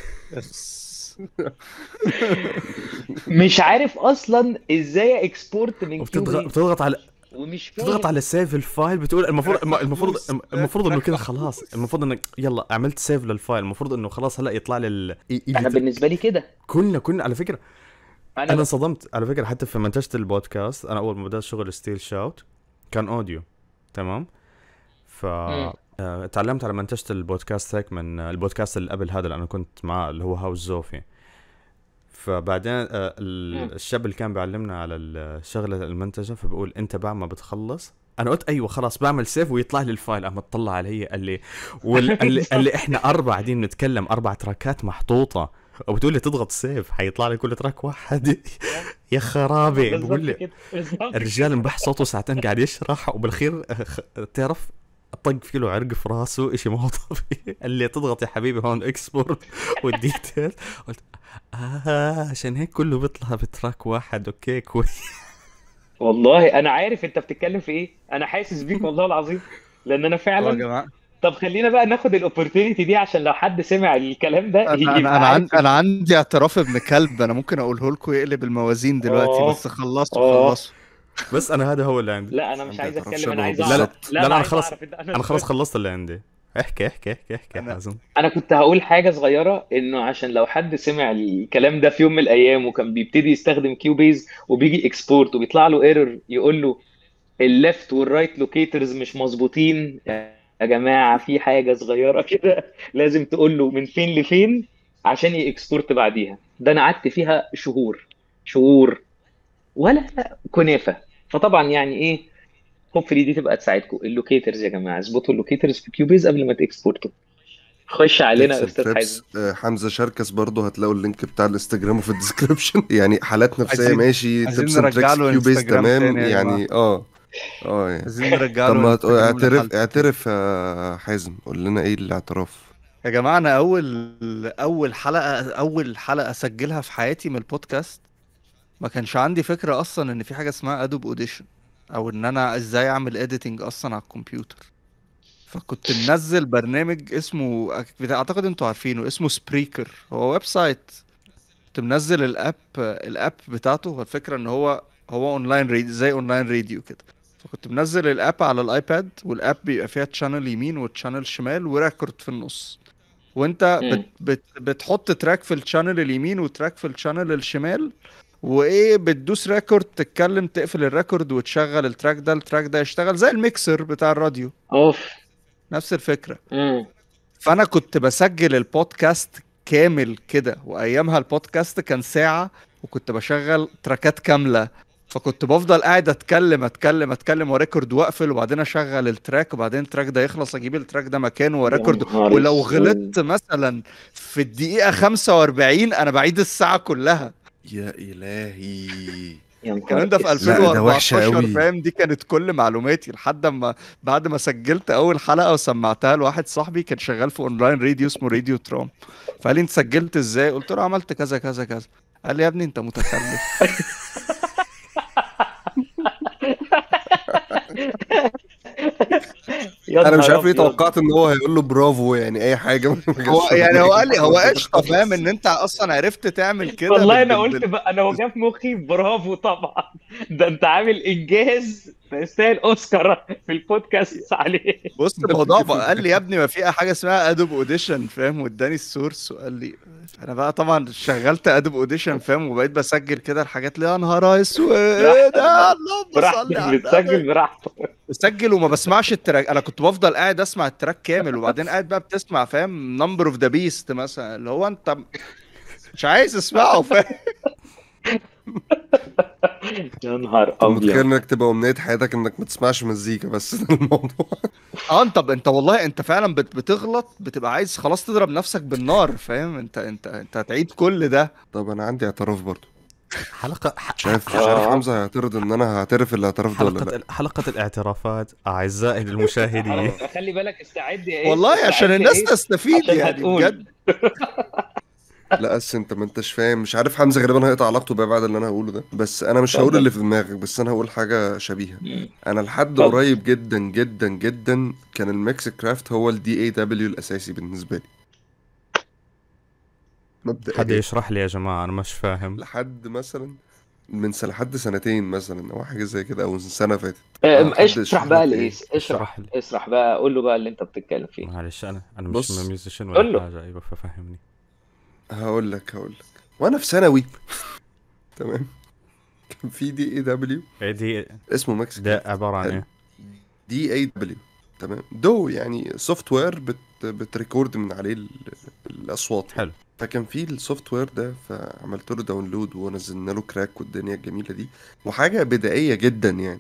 مش عارف اصلا ازاي اكسبورت من كيو وبتضغط بيز بتضغط على ومش بتضغط فاهم على سيف الفايل بتقول المفروض الم- المفروض فلوس. المفروض انه كذا تراك خلاص محطوط. المفروض انك يلا عملت سيف للفايل المفروض انه خلاص هلا يطلع لي ال... ي- انا يجي- بالنسبه لي كده كلنا كلنا على فكره انا انا انصدمت على فكره حتى في منتجة البودكاست انا اول ما بدات شغل ستيل شاوت كان اوديو تمام ف مم. آه، تعلمت على منتجة البودكاست هيك من آه، البودكاست اللي قبل هذا اللي انا كنت معاه اللي هو هاوس زوفي فبعدين آه، ال- مم. الشاب اللي كان بيعلمنا على الشغله المنتجه فبقول انت بعد ما بتخلص انا قلت ايوه خلاص بعمل سيف ويطلع لي الفايل قام اطلع علي قال لي وال... قال لي, قال لي احنا اربع قاعدين نتكلم اربع تراكات محطوطه وبتقول لي تضغط سيف حيطلع لي كل تراك واحد يا خرابي بقول بالظبط لي كده بالظبط الرجال انبح صوته ساعتين قاعد يشرح وبالاخير آه، خ- تعرف طق فيه له عرق في راسه اشي ما هو طبيعي قال لي تضغط يا حبيبي هون اكسبورت والديتيل قلت اه عشان هيك كله بيطلع بتراك واحد اوكي كويس والله انا عارف انت بتتكلم في ايه انا حاسس بيك والله العظيم لان انا يا فعلا جماعه طب خلينا بقى ناخد الاوبورتونيتي دي عشان لو حد سمع الكلام ده انا يبقى انا انا, عارف عن... انا عندي اعتراف ابن كلب انا ممكن اقوله لكم يقلب الموازين دلوقتي آه. بس خلصوا آه. خلصوا بس انا هذا هو اللي عندي لا انا مش أنت عايز هتعرف اتكلم انا شبهه عايز بالظبط. اعرف لا، لا، انا أنا عايز خلاص- اعرف إن انا خلاص خلصت اللي عندي احكي احكي احكي احكي أنا- حازم انا كنت هقول حاجه صغيره انه عشان لو حد سمع الكلام ده في يوم من الايام وكان بيبتدي يستخدم كيو بيز وبيجي اكسبورت وبيطلع له ايرور يقول له الليفت والرايت لوكيترز مش مظبوطين يا جماعه في حاجه صغيره كده لازم تقول له من فين لفين عشان يكسبورت بعديها ده انا قعدت فيها شهور شهور ولا كنافه فطبعا يعني ايه هوبفلي دي تبقى تساعدكم اللوكيترز يا جماعه اظبطوا اللوكيترز في كيوبيز قبل ما تكسبورتوا خش علينا يا تكسب استاذ تريبس حازم آه، حمزه شركس برضه هتلاقوا اللينك بتاع الانستجرام في الديسكربشن يعني حالات نفسيه عايزين- ماشي عايزين تبس اند نرجع تريكس له كيوبيز انستجرام تمام تاني يا يعني اه اه يعني عايزين نرجع طب له ما انستجرام اعترف لحالته. اعترف يا حازم قول لنا ايه الاعتراف يا جماعه انا اول اول حلقه اول حلقه اسجلها في حياتي من البودكاست ما كانش عندي فكره اصلا ان في حاجه اسمها ادوب اوديشن او ان انا ازاي اعمل اديتنج اصلا على الكمبيوتر فكنت منزل برنامج اسمه اعتقد انتوا عارفينه اسمه سبريكر هو ويب سايت كنت منزل الاب الاب بتاعته هو الفكره ان هو هو اونلاين راديو زي اونلاين راديو كده فكنت منزل الاب على الايباد والاب بيبقى فيها تشانل يمين وتشانل شمال وريكورد في النص وانت مم. بت بت بتحط تراك في الشانل اليمين وتراك في الشانل الشمال وايه بتدوس ريكورد تتكلم تقفل الريكورد وتشغل التراك ده التراك ده يشتغل زي الميكسر بتاع الراديو اوف نفس الفكره امم فانا كنت بسجل البودكاست كامل كده وايامها البودكاست كان ساعه وكنت بشغل تراكات كامله فكنت بفضل قاعد اتكلم اتكلم اتكلم وريكورد واقفل وبعدين اشغل التراك وبعدين التراك ده يخلص اجيب التراك ده مكانه وريكورد نهار ولو اسود. غلطت مثلا في الدقيقه 45 انا بعيد الساعه كلها يا الهي يا نهار الكلام ده في اسود. لا، ده وحشة 2014 قوي. فاهم دي كانت كل معلوماتي لحد ما بعد ما سجلت اول حلقه وسمعتها لواحد صاحبي كان شغال في اونلاين راديو اسمه راديو ترام فقال لي انت سجلت ازاي قلت له عملت كذا كذا كذا قال لي يا ابني انت متخلف يا انا مش نهار عارف ليه أبيض. توقعت ان هو هيقول له برافو يعني اي حاجه ما جاتش هو في يعني هو دماغي. قال لي هو قشطه فاهم ان انت اصلا عرفت تعمل كده والله انا بال- قلت بال- بقى انا وجا في مخي برافو طبعا ده انت عامل انجاز يستاهل اوسكار في البودكاست عليه بص الموضوع بقى قال لي يا ابني ما في حاجه اسمها ادوب اوديشن فاهم واداني السورس وقال لي انا بقى طبعا شغلت ادوب اوديشن فاهم وبقيت بسجل كده الحاجات اللي يا نهار اسود ايه ده اللهم صل براحتك على النبي بتسجل براحتك بسجل وما بسمعش التراك انا كنت بفضل قاعد اسمع التراك كامل وبعدين قاعد بقى بتسمع فاهم نمبر اوف ذا بيست مثلا اللي هو انت مش عايز اسمعه فاهم يا نهار كنت متخيل ابيض انك تبقى امنيه حياتك انك ما تسمعش مزيكا بس ده الموضوع اه انت انت والله انت فعلا بت- بتغلط بتبقى عايز خلاص تضرب نفسك بالنار فاهم انت انت انت هتعيد كل ده طب انا عندي اعتراف برضو حلقة ح- مش عارف مش عارف آه. حمزه هيعترض ان انا هعترف الاعتراف ده ولا حلقة لا ال- حلقة الاعترافات أعزائي المشاهدين خلي بالك استعد يا إيه والله عشان استعد يا الناس إيه، تستفيد عشان يعني هتقول. بجد لا بس انت ما انتش فاهم مش عارف حمزه غالبا هيقطع علاقته بقى بعد اللي انا هقوله ده بس انا مش هقول اتفضل. اللي في دماغك بس انا هقول حاجه شبيهه مم. انا لحد اتفضل. قريب جدا جدا جدا كان الميكس كرافت هو الدي اي دبليو الاساسي بالنسبه لي حد مبدئيا يشرح لي يا جماعة أنا مش فاهم لحد مثلا من سنه لحد سنتين مثلا او حاجه زي كده او سنه فاتت آه، حد اشرح يشرح بقى لك لإيس اشرح اشرح لي. اشرح بقى قول له بقى اللي انت بتتكلم فيه معلش أنا أنا مش بص. ميوزيشن قول ولا له. حاجة أيوة ففهمني هقول لك هقول لك وانا في ثانوي تمام كان في دي اي دبليو إيه دي اسمه ميكس ده عبارة عن حلو. إيه؟ دي اي دبليو تمام دو يعني سوفت وير بت بتريكورد من عليه ال- الاصوات حلو فكان في السوفت وير ده فعملت له داونلود ونزلنا له كراك والدنيا الجميله دي وحاجه بدائيه جدا يعني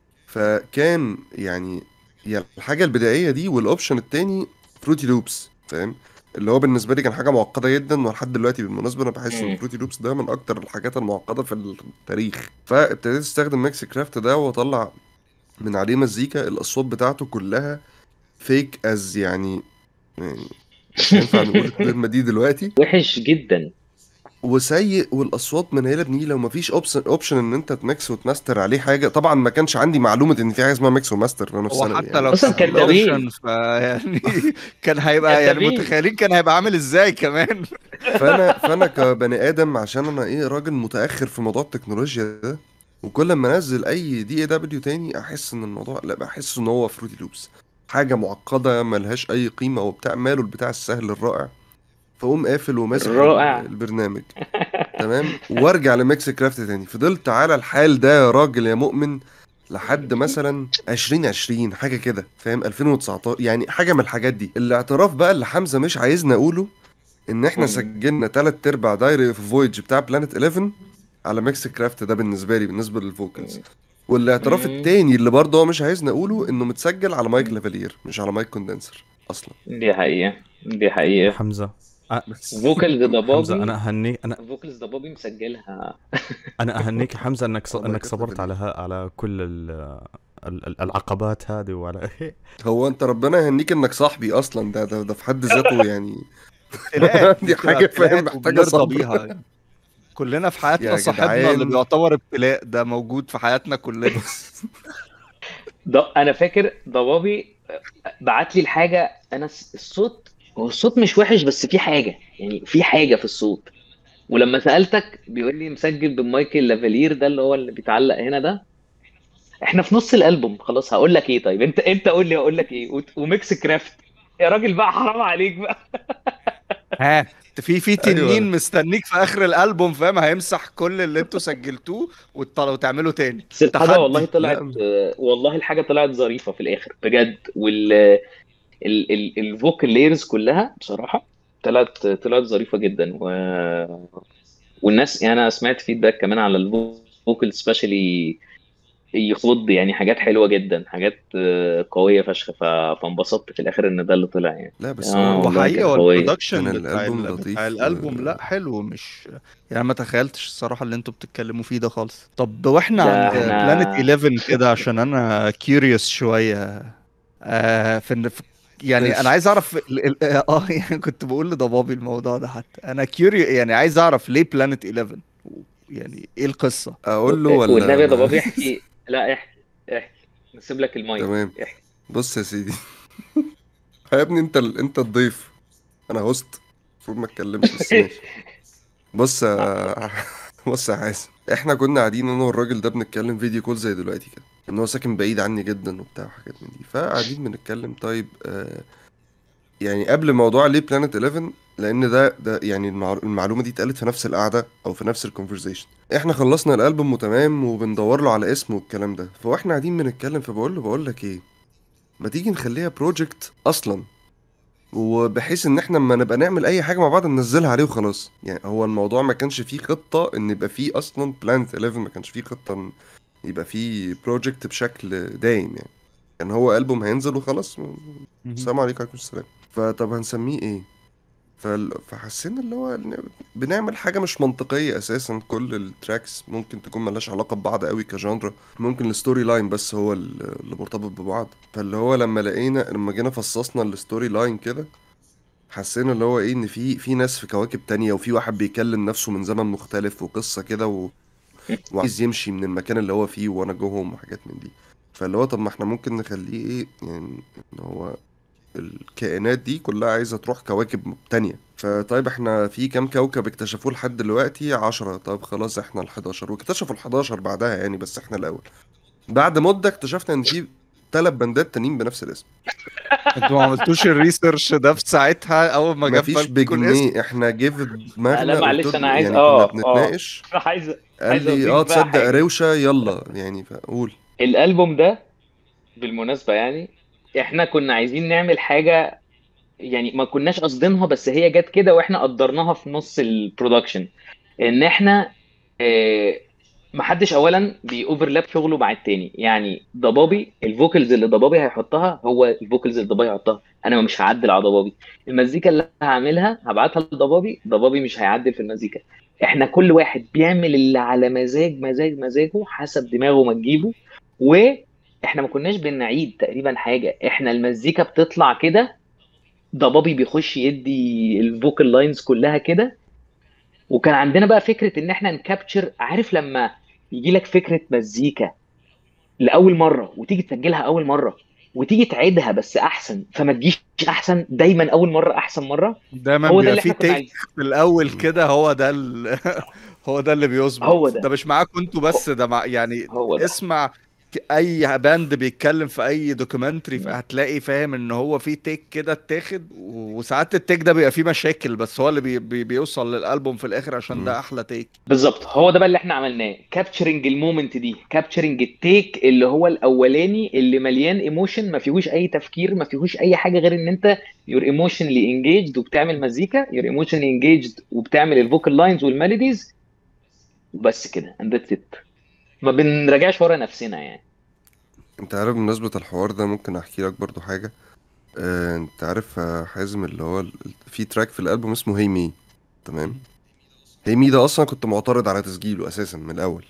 فكان يعني يعني الحاجه البدائيه دي والاوبشن التاني فروتي لوبس فاهم اللي هو بالنسبه لي كان حاجه معقده جدا ولحد دلوقتي بالمناسبه انا بحس ان مم. فروتي لوبس ده من اكتر الحاجات المعقده في التاريخ فابتديت استخدم ميكس كرافت ده واطلع من عليه مزيكا الاصوات بتاعته كلها فيك از يعني يعني مش هينفع نقول الكلمه دي دلوقتي وحش جدا وسيء والاصوات منيله بنيله ومفيش اوبشن اوبشن ان انت تميكس وتماستر عليه حاجه طبعا ما كانش عندي معلومه ان في حاجه اسمها ميكس وماستر وانا في هو ثانوي حتى يعني. لو أصلاً كان كدابين. option فيعني كان هيبقى يعني كدابين. متخيلين كان هيبقى عامل ازاي كمان فانا فانا كبني ادم عشان انا ايه راجل متاخر في موضوع التكنولوجيا ده وكل ما انزل اي دي اي دبليو تاني احس ان الموضوع لا بحس ان هو فروتي لوبس حاجه معقده ملهاش اي قيمه وبتاع ماله البتاع السهل الرائع فاقوم قافل وماسح رائع. البرنامج تمام وارجع لميكس كرافت تاني فضلت على الحال ده يا راجل يا مؤمن لحد مثلا 2020 حاجه كده فاهم 2019 يعني حاجه من الحاجات دي الاعتراف بقى اللي حمزه مش عايزني اقوله ان احنا مم. سجلنا تلات ارباع دايري في فويج بتاع بلانت 11 على ميكس كرافت ده بالنسبه لي بالنسبه للفوكالز والاعتراف مم. التاني اللي برضه هو مش عايزني اقوله انه متسجل على مايك لافالير مش على مايك كوندنسر اصلا دي حقيقة دي حقيقة حمزة بس فوكالز حمزة ضبابي أنا أهنيك أنا فوكالز ضبابي مسجلها أنا أهنيك يا حمزة إنك ص... والله إنك كتب صبرت ال- على ها... على كل ال... ال... ال- العقبات هذه وعلى هو انت ربنا يهنيك انك صاحبي اصلا ده ده, ده في حد ذاته يعني ابتلاءات دي حاجة بتبقى فاهم ابتلاءات محتاجة وبنرضى صبر. بيها يعني. كلنا في حياتنا يا صاحبنا جدعان. اللي بيعتبر ابتلاء ده موجود في حياتنا كلنا ده انا فاكر ضبابي بعت لي الحاجة انا س- الصوت هو الصوت مش وحش بس في حاجة يعني في حاجة في الصوت ولما سألتك بيقول لي مسجل بمايكل لافالير ده اللي هو اللي بيتعلق هنا ده احنا في نص الالبوم خلاص هقول لك ايه طيب انت انت قول لي هقول لك ايه وت- وميكس كرافت يا راجل بقى حرام عليك بقى ها في في تنين أيوة. مستنيك في اخر الالبوم فاهم هيمسح كل اللي انتوا سجلتوه وتط- وتعملوا تاني بس الحاجة تحدي. والله طلعت لا. آه، والله الحاجة طلعت ظريفة في الآخر بجد وال ال ال الفوكال لايرز كلها بصراحة طلعت طلعت ظريفة جدا و... والناس يعني أنا سمعت فيدباك كمان على الفوكال سبيشالي يخض يعني حاجات حلوة جدا حاجات آه، قوية فشخ ف... فانبسطت في الآخر إن ده اللي طلع يعني لا بس آه، هو والله وحقيقة كان قوية. والبرودكشن كان بتاع الألبوم ال- لطيف. بتاع الالبوم لا حلو مش يعني ما تخيلتش الصراحة اللي انتوا بتتكلموا فيه ده خالص طب واحنا ده عند احنا- بلانت 11 كده عشان انا كيوريوس شوية آه في إن- في- يعني ماشي. انا عايز اعرف ال- ال- اه يعني كنت بقول لضبابي الموضوع ده حتى انا كيوريو يعني عايز اعرف ليه بلانت 11 يعني ايه القصة اقول له ولا والنبي يا ما- ضبابي احكي لا احكي احكي نسيب لك المايك تمام. احكي بص يا سيدي يا ابني انت ال... انت الضيف انا هوست المفروض ما اتكلمش بس ماشي بص يا بص يا حازم احنا كنا قاعدين انا والراجل ده بنتكلم فيديو كول زي دلوقتي كده ان هو ساكن بعيد عني جدا وبتاع وحاجات من دي فقاعدين بنتكلم طيب آه يعني قبل موضوع ليه بلانت 11 لان ده ده يعني المعر- المعلومه دي اتقالت في نفس القعده او في نفس الكونفرزيشن احنا خلصنا الالبوم وتمام وبندور له على اسم والكلام ده فاحنا قاعدين بنتكلم فبقول له بقول لك ايه ما تيجي نخليها بروجكت اصلا وبحيث ان احنا لما نبقى نعمل اي حاجه مع بعض ننزلها عليه وخلاص يعني هو الموضوع ما كانش فيه خطه ان يبقى فيه اصلا بلانت 11 ما كانش فيه خطه ان يبقى فيه بروجكت بشكل دايم يعني كان هو البوم هينزل وخلاص السلام عليكم وعليكم السلام فطب هنسميه ايه فال- فحسينا اللي هو إن بنعمل حاجة مش منطقية أساسا كل التراكس ممكن تكون ملهاش علاقة ببعض قوي كجانرا ممكن الستوري لاين بس هو ال- اللي مرتبط ببعض فاللي هو لما لقينا لما جينا فصصنا الستوري لاين كده حسينا اللي هو ايه ان في في ناس في كواكب تانية وفي واحد بيكلم نفسه من زمن مختلف وقصة كده و... وعايز يمشي من المكان اللي هو فيه وانا جو هوم وحاجات من دي فاللي هو طب ما احنا ممكن نخليه ايه يعني ان هو الكائنات دي كلها عايزة تروح كواكب تانية فطيب احنا في كام كوكب اكتشفوه لحد دلوقتي عشرة طب خلاص احنا الحداشر واكتشفوا الحداشر بعدها يعني بس احنا الأول بعد مدة اكتشفنا ان في تلات بندات تانيين بنفس الاسم انتوا ما عملتوش الريسيرش ده في ساعتها اول ما جه في مفيش بالكم الاسم بجنيه احنا جه في دماغنا لا معلش قلت له- انا عايز يعني اه كنا اه بنتناقش عايز قال عايز لي أضيف اه بقى تصدق حاجة. روشة يلا يعني فقول الالبوم ده بالمناسبه يعني احنا كنا عايزين نعمل حاجه يعني ما كناش قاصدينها بس هي جت كده واحنا قدرناها في نص البرودكشن ان احنا آه، محدش اولا بيوفرلاب شغله مع التاني يعني ضبابي الفوكلز اللي ضبابي هيحطها هو الفوكلز اللي ضبابي هيحطها انا مش هعدل على ضبابي المزيكا اللي هعملها هبعتها لضبابي ضبابي مش هيعدل في المزيكا احنا كل واحد بيعمل اللي على مزاج مزاج مزاجه حسب دماغه ما تجيبه واحنا ما كناش بنعيد تقريبا حاجه احنا المزيكا بتطلع كده ضبابي بيخش يدي الفوكال لاينز كلها كده وكان عندنا بقى فكره ان احنا نكابتشر عارف لما يجي لك فكره مزيكا لاول مره وتيجي تسجلها اول مره وتيجي تعيدها بس احسن فما تجيش احسن دايما اول مره احسن مره دايما هو ده بيبقى اللي في احنا كنا تيك عايزين في الاول كده هو ده ال... هو ده اللي بيظبط هو ده. ده مش معاكم انتوا بس ده مع يعني هو ده اسمع ك- اي باند بيتكلم في اي دوكيومنتري فهتلاقي فاهم ان هو في تيك كده اتاخد وساعات التيك ده بيبقى فيه مشاكل بس هو اللي بي بي بيوصل للالبوم في الاخر عشان مم. ده احلى تيك بالظبط هو ده بقى اللي احنا عملناه كابتشرنج المومنت دي كابتشرنج التيك اللي هو الاولاني اللي مليان ايموشن ما فيهوش اي تفكير ما فيهوش اي حاجه غير ان انت يور ايموشنلي انجيجد وبتعمل مزيكا يور ايموشنلي انجيجد وبتعمل الفوكال لاينز والميلوديز وبس كده اند ذاتس ات ما بنراجعش ورا نفسنا يعني انت عارف بمناسبة الحوار ده ممكن احكي لك برضو حاجة اه انت عارف آه، حازم اللي هو ال- في تراك في الالبوم اسمه هي مي تمام هي مي ده اصلا كنت معترض على تسجيله اساسا من الاول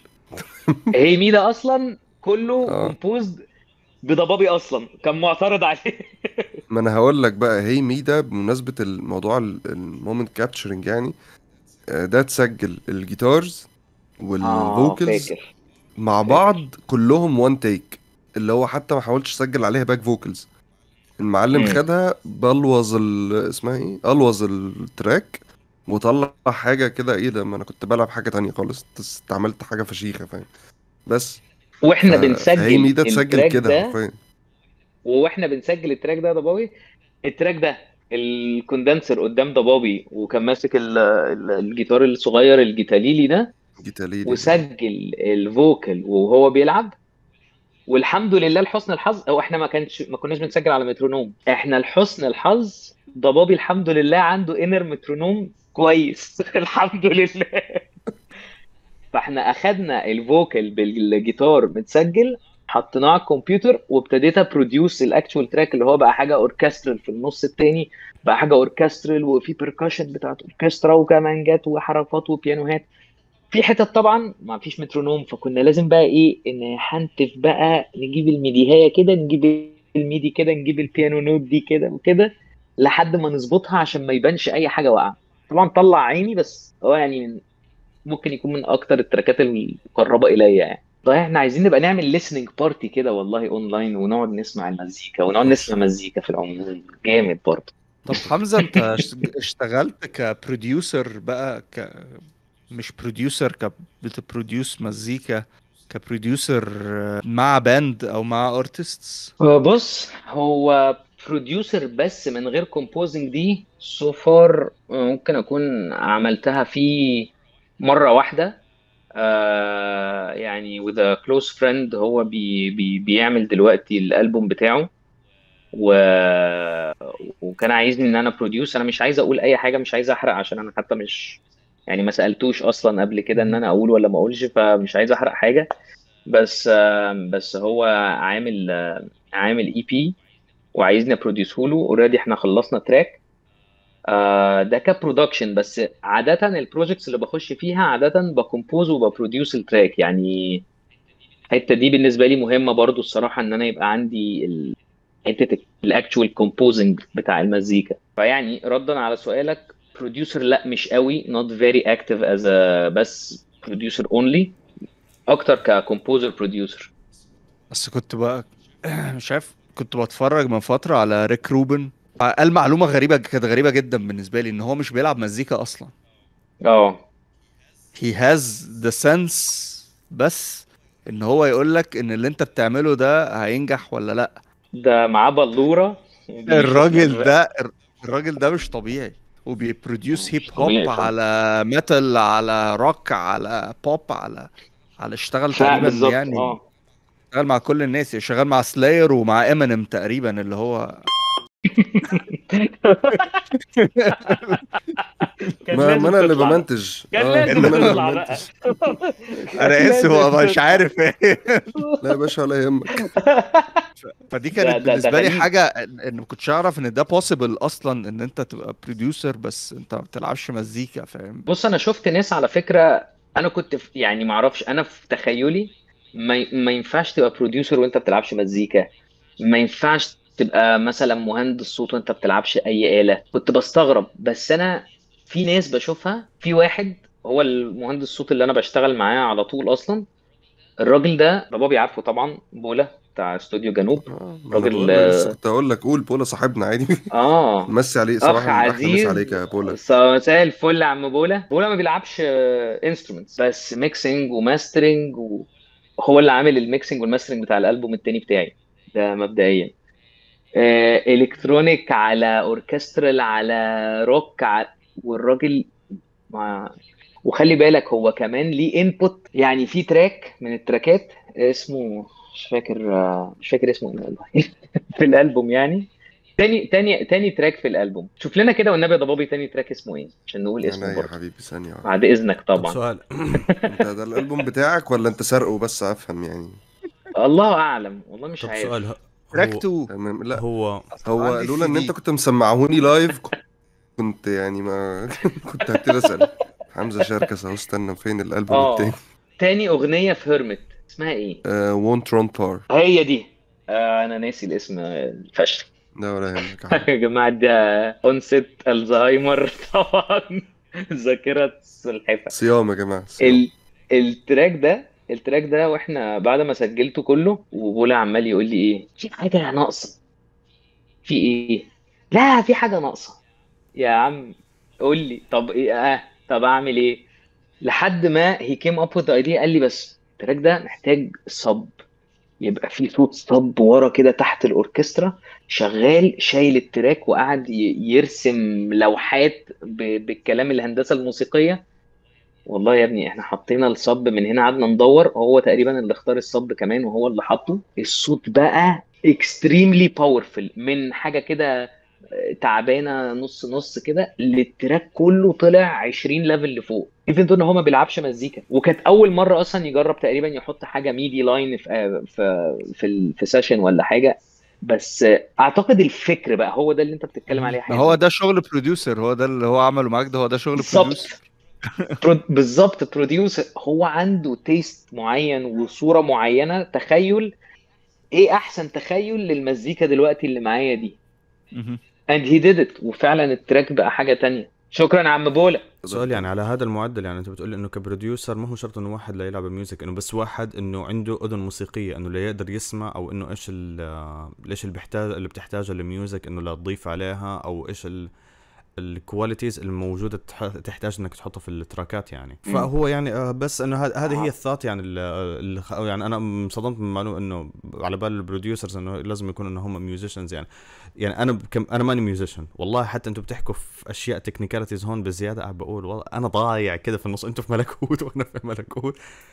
هي مي ده اصلا كله اه. كومبوزد بضبابي اصلا كان معترض عليه ما انا هقول لك بقى هي مي ده بمناسبة الموضوع المومنت كابتشرنج يعني آه، ده تسجل الجيتارز اه والفوكلز فاكر مع فاكر. بعض كلهم وان تيك اللي هو حتى ما حاولتش اسجل عليها باك فوكلز المعلم مم. خدها بلوظ ال... اسمها ايه الوظ التراك وطلع حاجه كده ايه ده ما انا كنت بلعب حاجه تانية خالص استعملت حاجه فشيخه فاهم بس واحنا ف- فهي بنسجل مي ده تسجل التراك كده ده حرفيا واحنا بنسجل التراك ده يا ضبابي التراك ده الكوندنسر قدام ضبابي وكان ماسك ال- ال- الجيتار الصغير الجيتاليلي ده جيتاليلي ده. وسجل الفوكال وهو بيلعب والحمد لله لحسن الحظ هو احنا ما كانش ما كناش بنسجل على مترونوم احنا لحسن الحظ ضبابي الحمد لله عنده انر مترونوم كويس الحمد لله فاحنا اخدنا الفوكال بالجيتار متسجل حطيناه على الكمبيوتر وابتديت ابروديوس الاكتشوال تراك اللي هو بقى حاجه اوركسترال في النص التاني بقى حاجه اوركسترال وفي بيركشن بتاعت اوركسترا وكمانجات وحركات وبيانوهات في حتت طبعا ما فيش مترونوم فكنا لازم بقى ايه نحنتف بقى نجيب الميديهايه كده نجيب الميدي كده نجيب البيانو نوت دي كده وكده لحد ما نظبطها عشان ما يبانش اي حاجه واقعه طبعا طلع عيني بس هو يعني من ممكن يكون من اكتر التراكات المقربه اليا يعني طيب احنا عايزين نبقى نعمل listening بارتي كده والله اونلاين ونقعد نسمع المزيكا ونقعد نسمع مزيكا في العموم جامد برضه طب حمزة انت اشت- اشتغلت كبروديوسر بقى ك مش بروديوسر ك بتبروديوس مزيكا كبروديوسر مع باند او مع ارتستس بص هو بروديوسر بس من غير كومبوزنج دي سو فار ممكن اكون عملتها في مره واحده آه يعني with a close friend هو بي بي بيعمل دلوقتي الالبوم بتاعه و... وكان عايزني ان انا بروديوس انا مش عايز اقول اي حاجه مش عايز احرق عشان انا حتى مش يعني ما سالتوش اصلا قبل كده ان انا اقول ولا ما اقولش فمش عايز احرق حاجه بس آه بس هو عامل آه عامل اي بي وعايزني ابروديوسه له اوريدي احنا خلصنا تراك آه ده كبرودكشن بس عادة البروجكتس اللي بخش فيها عادة بكمبوز وببروديوس التراك يعني الحتة دي بالنسبة لي مهمة برضو الصراحة ان انا يبقى عندي ال- حتة الاكتشوال كومبوزنج بتاع المزيكا فيعني ردا على سؤالك بروديوسر لا مش قوي not very active as a بس بروديوسر only اكتر ككومبوزر بروديوسر بس كنت بقى مش عارف كنت بتفرج من فترة على ريك روبن قال معلومة غريبة كانت غريبة جدا بالنسبة لي ان هو مش بيلعب مزيكا اصلا اه he has the sense بس ان هو يقول لك ان اللي انت بتعمله ده هينجح ولا لا ده معاه بلورة الراجل ده الراجل ده مش طبيعي وبيبروديوس مش هيب طبيعي هوب فعلا. على ميتال على روك على بوب على على اشتغل فعلا تقريبا بالظبط يعني اه شغال مع كل الناس شغال مع سلاير ومع امينيم تقريبا اللي هو كان ما, لازم ما انا اللي تطلع. بمنتج كان آه، لازم ما أنا اللي تطلع بقى. بمنتج. انا اسف هو مش عارف ايه لا يا باشا ولا يهمك فدي ده- كانت ده- ده بالنسبه لي غريب. حاجه ان إن ما كنتش اعرف ان ده بوسيبل اصلا ان انت تبقى بروديوسر بس انت ما بتلعبش مزيكا فاهم بص انا شفت ناس على فكره انا كنت في يعني ما اعرفش انا في تخيلي ما, ي- ما ينفعش تبقى بروديوسر وانت بتلعبش مزيكا ما ينفعش تبقى مثلا مهندس صوت وانت بتلعبش اي آلة كنت بستغرب بس انا في ناس بشوفها في واحد هو المهندس الصوت اللي انا بشتغل معاه على طول اصلا الراجل ده بابا عارفه طبعا بولا بتاع استوديو جنوب آه، ما أنا راجل- بقول لك لسه كنت اقول لك قول بولا صاحبنا عادي اه مسي عليه اخ صراحه احلى مسا عزيز عليك يا بولا ص- مساء الفل يا عم بولا بولا ما بيلعبش انسترومنتس بس ميكسينج وماسترنج وهو اللي عامل الميكسينج والماسترنج بتاع الالبوم التاني بتاعي ده مبدئيا آه، الكترونيك على اوركسترال على روك على والراجل ما وخلي بالك هو كمان ليه انبوت يعني في تراك من التراكات اسمه مش فاكر آه، مش فاكر اسمه ايه والله في الالبوم يعني تاني تاني تاني تراك في الالبوم شوف لنا كده والنبي يا ضبابي تاني تراك اسمه ايه عشان نقول انا اسمه يا برضه حبيبي ثانيه واحدة. بعد اذنك طب طبعا سؤال انت ده الالبوم بتاعك ولا انت سارقه بس افهم يعني الله اعلم والله مش طب عارف سؤال ه- تراك هو 2 تمام لا هو هو عندي لولا ان CD. انت كنت مسمعهوني لايف كنت يعني ما كنت هبتدي اسال حمزه شركس اهو استنى فين الالبوم اه التاني تاني اغنيه في هيرمت اسمها ايه وونت رون بار هي دي آه انا ناسي الاسم الفشل لا ولا يهمك يا حبيبي. يا جماعه ده اونست الزهايمر طبعا ذاكره السلحفه صيام يا جماعه صيام. ال... التراك ده التراك ده واحنا بعد ما سجلته كله وبولا عمال يقول لي ايه في حاجه ناقصه في ايه لا في حاجه ناقصه يا عم قول لي طب ايه اه طب اعمل ايه لحد ما هي كيم اب وذ ايديا قال لي بس التراك ده محتاج صب يبقى في صوت صب ورا كده تحت الاوركسترا شغال شايل التراك وقعد ي- يرسم لوحات ب- بالكلام الهندسه الموسيقيه والله يا ابني احنا حطينا الصب من هنا قعدنا ندور هو تقريبا اللي اختار الصب كمان وهو اللي حطه الصوت بقى اكستريملي باورفل من حاجه كده آه، تعبانه نص نص كده للتراك كله طلع 20 ليفل لفوق ايفن ان هو ما بيلعبش مزيكا وكانت اول مره اصلا يجرب تقريبا يحط حاجه ميدي لاين في آه، في في, ال- في سيشن ولا حاجه بس آه، اعتقد الفكر بقى هو ده اللي انت بتتكلم عليه ما حاجه هو ده شغل بروديوسر هو ده اللي هو عمله معاك ده هو ده شغل بالظبط بروديوسر برو- بالظبط بروديوسر هو عنده تيست معين وصورة معينة تخيل ايه احسن تخيل للمزيكا دلوقتي اللي معايا دي مهم. and he did it وفعلا التراك بقى حاجة تانية شكرا يا عم بولا سؤال يعني على هذا المعدل يعني انت بتقول انه كبروديوسر ما هو شرط انه واحد لا يلعب ميوزك انه بس واحد انه عنده اذن موسيقيه انه لا يقدر يسمع او انه ايش ال- ايش اللي بيحتاج اللي بتحتاجه الميوزك انه لا تضيف عليها او ايش ال الكواليتيز الموجوده تح- تحتاج انك تحطها في التراكات يعني مم. فهو يعني آه، بس انه هذ- هذه آه. هي الثات يعني ال- ال- خ- يعني انا انصدمت من المعلومه انه على بال البروديوسرز انه لازم يكونوا انه هم ميوزيشنز يعني يعني انا بكم انا ماني ميوزيشن والله حتى انتم بتحكوا في اشياء تكنيكاليتيز هون بزياده قاعد بقول والله انا ضايع كذا في النص انتم في ملكوت وانا في ملكوت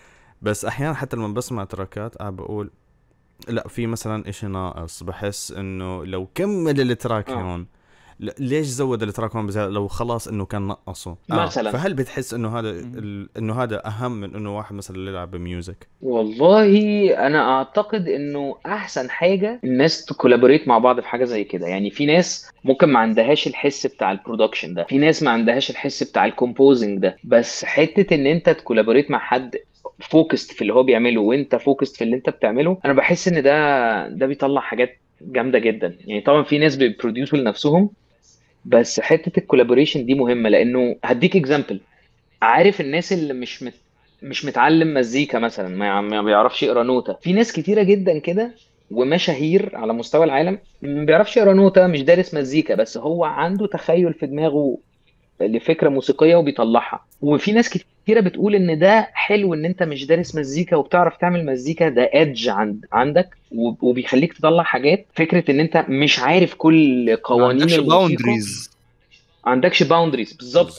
بس احيانا حتى لما بسمع تراكات قاعد بقول لا في مثلا اشي ناقص بحس انه لو كمل التراك آه. هون ل- ليش زود التراك زي لو خلاص انه كان نقصه مثلاً. فهل بتحس انه هذا ال- انه هذا اهم من انه واحد مثلا اللي يلعب بميوزك والله انا اعتقد انه احسن حاجه الناس تكولابوريت مع بعض في حاجه زي كده يعني في ناس ممكن ما عندهاش الحس بتاع البرودكشن ده في ناس ما عندهاش الحس بتاع الكومبوزنج ده بس حته ان انت تكولابوريت مع حد فوكست في اللي هو بيعمله وانت فوكست في اللي انت بتعمله انا بحس ان ده ده بيطلع حاجات جامده جدا يعني طبعا في ناس بيبروديوسوا لنفسهم بس حته الكولابوريشن دي مهمه لانه هديك اكزامبل عارف الناس اللي مش مت مش متعلم مزيكا مثلا ما ما بيعرفش يقرا نوتة في ناس كتيرة جدا كده ومشاهير على مستوى العالم ما بيعرفش يقرا نوتة مش دارس مزيكا بس هو عنده تخيل في دماغه لفكرة موسيقية وبيطلعها وفي ناس كتيرة بتقول ان ده حلو ان انت مش دارس مزيكا وبتعرف تعمل مزيكا ده ادج عند عندك وب- وبيخليك تطلع حاجات فكرة ان انت مش عارف كل ما قوانين عندكش الموسيقى باوندريز ما عندكش باوندريز بالظبط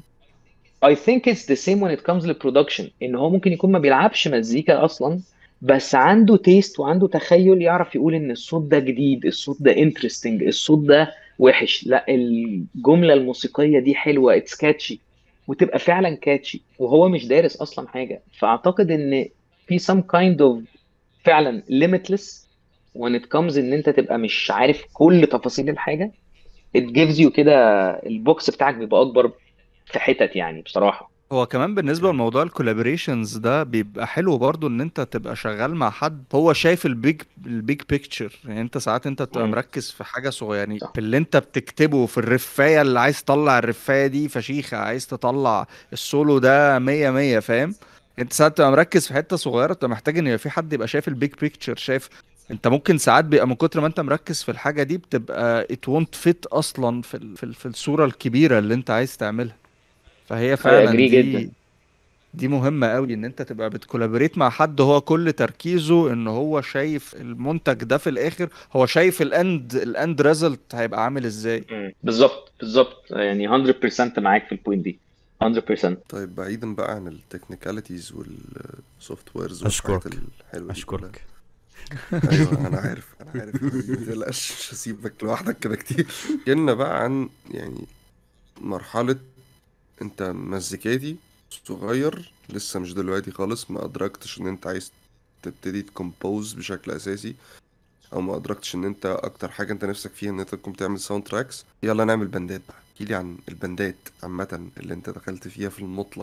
I think it's the same when it comes للبرودكشن ان هو ممكن يكون ما بيلعبش مزيكا اصلا بس عنده تيست وعنده تخيل يعرف يقول ان الصوت ده جديد الصوت ده انترستنج الصوت ده وحش لا الجملة الموسيقية دي حلوة اتس كاتشي وتبقى فعلا كاتشي وهو مش دارس اصلا حاجة فاعتقد ان في some kind of فعلا limitless when it comes ان انت تبقى مش عارف كل تفاصيل الحاجة it gives you كده البوكس بتاعك بيبقى اكبر في حتت يعني بصراحة هو كمان بالنسبة لموضوع الكولابوريشنز ده بيبقى حلو برضو ان انت تبقى شغال مع حد هو شايف البيج البيج بيكتشر يعني انت ساعات انت بتبقى مم. مركز في حاجة صغيرة يعني صح. في اللي انت بتكتبه في الرفاية اللي عايز تطلع الرفاية دي فشيخة عايز تطلع السولو ده مية مية فاهم انت ساعات تبقى مركز في حتة صغيرة تبقى محتاج ان يبقى في حد يبقى شايف البيج بيكتشر شايف انت ممكن ساعات بيبقى من كتر ما انت مركز في الحاجة دي بتبقى it won't fit اصلا في ال- في, ال- في الصورة الكبيرة اللي انت عايز تعملها فهي فعلا agree دي جدا. دي مهمة قوي ان انت تبقى بتكولابوريت مع حد هو كل تركيزه ان هو شايف المنتج ده في الاخر هو شايف الاند الاند ريزلت هيبقى عامل ازاي مم. بالظبط بالظبط يعني 100% معاك في البوينت دي 100% طيب بعيدا بقى عن التكنيكاليتيز والسوفت ويرز أشكرك. والحاجات الحلوه دي كلها. اشكرك ايوه انا عارف انا عارف ما تقلقش مش هسيبك لوحدك كده كتير كلمنا بقى عن يعني مرحله انت مزيكاتي صغير لسه مش دلوقتي خالص ما ادركتش ان انت عايز تبتدي تكمبوز بشكل اساسي او ما ادركتش ان انت اكتر حاجه انت نفسك فيها ان انت تكون بتعمل ساوند تراكس يلا نعمل بندات بقى احكيلي عن البندات عامه اللي انت دخلت فيها في المطلق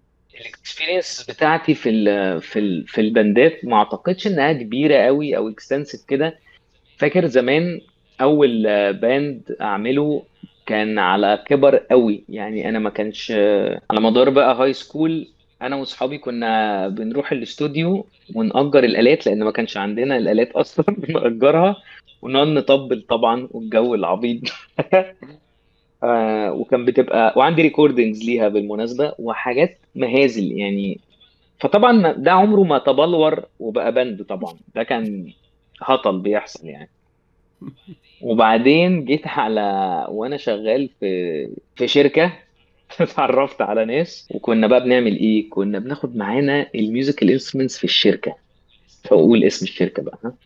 الاكسبيرينس بتاعتي في ال في ال في البندات ما اعتقدش انها كبيره قوي او اكستنسيف كده فاكر زمان اول باند اعمله كان على كبر قوي يعني انا ما كانش على مدار بقى هاي سكول انا واصحابي كنا بنروح الاستوديو ونأجر الآلات لان ما كانش عندنا الآلات اصلا نأجرها ونقعد نطبل طبعا والجو العبيط آه وكان بتبقى وعندي ريكوردنجز ليها بالمناسبة وحاجات مهازل يعني فطبعا ما- ده عمره ما تبلور وبقى بند طبعا ده كان هطل بيحصل يعني وبعدين جيت على وانا شغال في في شركة اتعرفت على ناس وكنا بقى بنعمل ايه كنا بناخد معانا الميوزيكال انسترومنتس في الشركة فاقول اسم الشركة بقى ها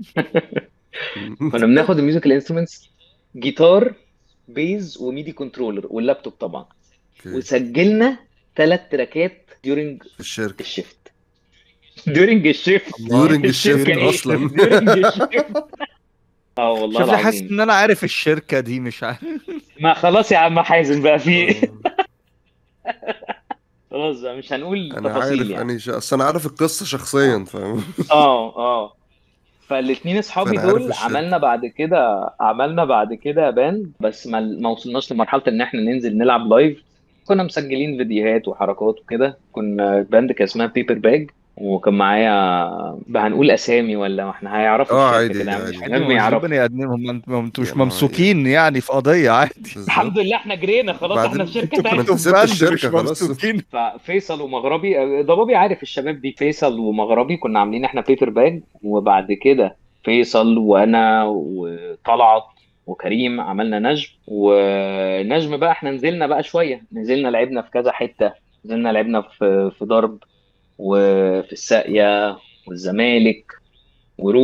كنا بناخد الميوزيكال انسترومنتس جيتار بيز وميدي كنترولر واللابتوب طبعا اوكي وسجلنا ثلاث تراكات during في الشركه الشيفت during الشيفت During الشيفت إيه؟ أصلاً. during الشيفت اه والله شوف لي حاسس العظيم ان انا عارف الشركة دي مش عارف ما خلاص يا عم حازم بقى في ايه آه. خلاص بقى مش هنقول انا تفاصيل عارف يعني انا ش... اصل انا عارف القصه شخصيا فاهم اه اه فالاثنين اصحابي فأنا عارف دول الشركة. عملنا بعد كده عملنا بعد كده باند بس ما ما وصلناش لمرحله ان احنا ننزل نلعب لايف كنا مسجلين فيديوهات وحركات وكده كنا باند كان اسمها بيبر باج وكان معايا بقى هنقول اسامي ولا احنا هيعرفوا اه الشركه عادي كده عادي مش لازم يعرفوا بني ادمين هم هم انتوا مش يا ما- ممسوكين يعني في قضية عادي بالظبط. الحمد لله احنا جرينا خلاص بعدين احنا في شركه انتوا تانية ما انت كنتوا سبت في باند الشركة مش خلاص. ممسوكين ففيصل ومغربي ضبابي عارف الشباب دي فيصل ومغربي كنا عاملين احنا بيبر باج وبعد كده فيصل وانا وطلعت وكريم عملنا نجم ونجم بقى احنا نزلنا بقى شويه نزلنا لعبنا في كذا حته نزلنا لعبنا في في ضرب وفي الساقيه والزمالك وروم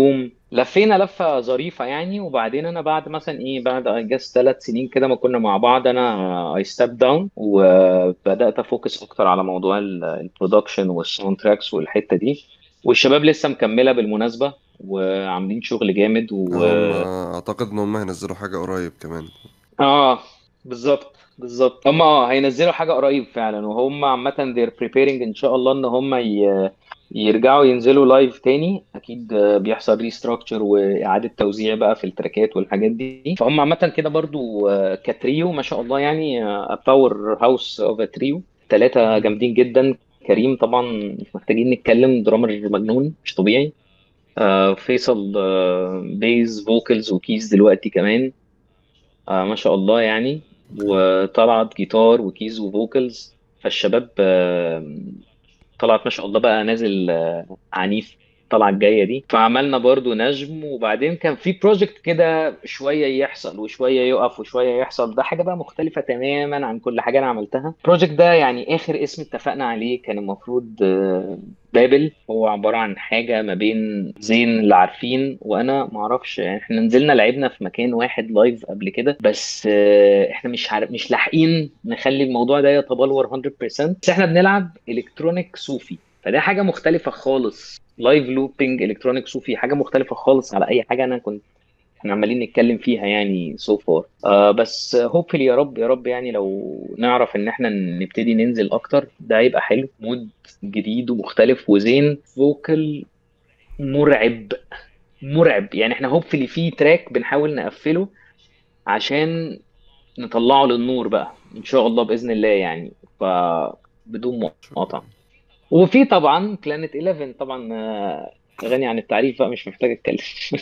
لفينا لفة ظريفة يعني وبعدين انا بعد مثلا ايه بعد I guess ثلاث سنين كده ما كنا مع بعض انا I stepped down وبدأت افوكس اكتر على موضوع البرودكشن والساوند تراكس والحتة دي والشباب لسه مكملة بالمناسبة وعاملين شغل جامد و هم اعتقد ان هم هينزلوا حاجة قريب كمان اه بالظبط بالظبط هم اه هينزلوا حاجة قريب فعلا وهم عامة they're preparing ان شاء الله ان هم ي... يرجعوا ينزلوا لايف تاني اكيد آه، بيحصل ريستراكشر واعادة توزيع بقى في التراكات والحاجات دي فهم عامة كده برضو آه، كتريو ما شاء الله يعني باور هاوس اوف تريو ثلاثة جامدين جدا كريم طبعا مش محتاجين نتكلم درامر مجنون مش طبيعي آه، فيصل آه، بيز فوكلز وكيز دلوقتي كمان آه ما شاء الله يعني وطلعت جيتار وكيز وفوكلز فالشباب آه طلعت ما شاء الله بقى نازل آه عنيف الطلعة الجاية دي فعملنا برضو نجم وبعدين كان في بروجكت كده شوية يحصل وشوية يقف وشوية يحصل ده حاجة بقى مختلفة تماما عن كل حاجة أنا عملتها البروجكت ده يعني آخر اسم اتفقنا عليه كان المفروض آه، بابل هو عبارة عن حاجة ما بين زين اللي عارفين وأنا معرفش يعني احنا نزلنا لعبنا في مكان واحد لايف قبل كده بس آه، احنا مش عارف مش لاحقين نخلي الموضوع ده يتبلور 100% بس احنا بنلعب الكترونيك صوفي فده حاجة مختلفة خالص لايف لوبينج الكترونيك صوفي حاجة مختلفة خالص على أي حاجة أنا كنت احنا عمالين نتكلم فيها يعني سو فار آه بس هوبفلي يا رب يا رب يعني لو نعرف ان احنا نبتدي ننزل اكتر ده هيبقى حلو مود جديد ومختلف وزين فوكال مرعب مرعب يعني احنا هوبفلي في تراك بنحاول نقفله عشان نطلعه للنور بقى ان شاء الله باذن الله يعني فبدون مقاطعه وفي طبعا بلانت 11 طبعا آه، غني عن التعريف بقى مش محتاج اتكلم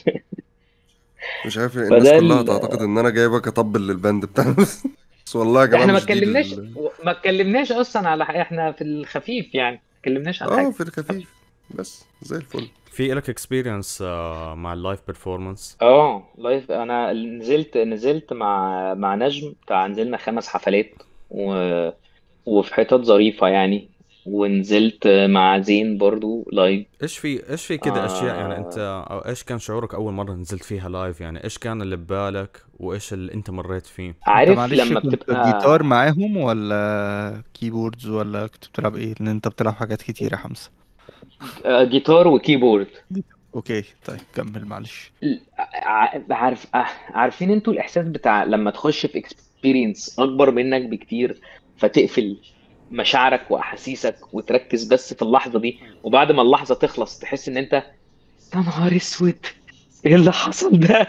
مش عارف الناس فده كلها ال... تعتقد ان انا جايبك اطبل للباند بتاعنا بس بس والله يا جماعة احنا ما مش دي اتكلمناش ال... ما اتكلمناش اصلا على احنا في الخفيف يعني ما اتكلمناش عن اه حاجه في الخفيف بس زي الفل في لك اكسبيرينس مع اللايف بيرفورمانس اه لايف انا نزلت نزلت مع مع نجم بتاع نزلنا خمس حفلات و... وفي حتت ظريفة يعني ونزلت مع زين برضو لايف ايش في ايش في كده اشياء يعني انت آه او ايش كان شعورك اول مره نزلت فيها لايف يعني ايش كان اللي ببالك وايش اللي انت مريت فيه انت عارف معلش لما كنت بتبقى جيتار معاهم ولا كيبوردز ولا كنت بتلعب ايه لان انت بتلعب حاجات كتير يا حمزة آه، جيتار وكيبورد اوكي طيب كمل معلش ع- عارف آه، عارفين انتوا الاحساس بتاع لما تخش في اكسبيرينس اكبر منك بكتير فتقفل مشاعرك واحاسيسك وتركز بس في اللحظه دي وبعد ما اللحظه تخلص تحس ان انت يا نهار اسود ايه اللي حصل ده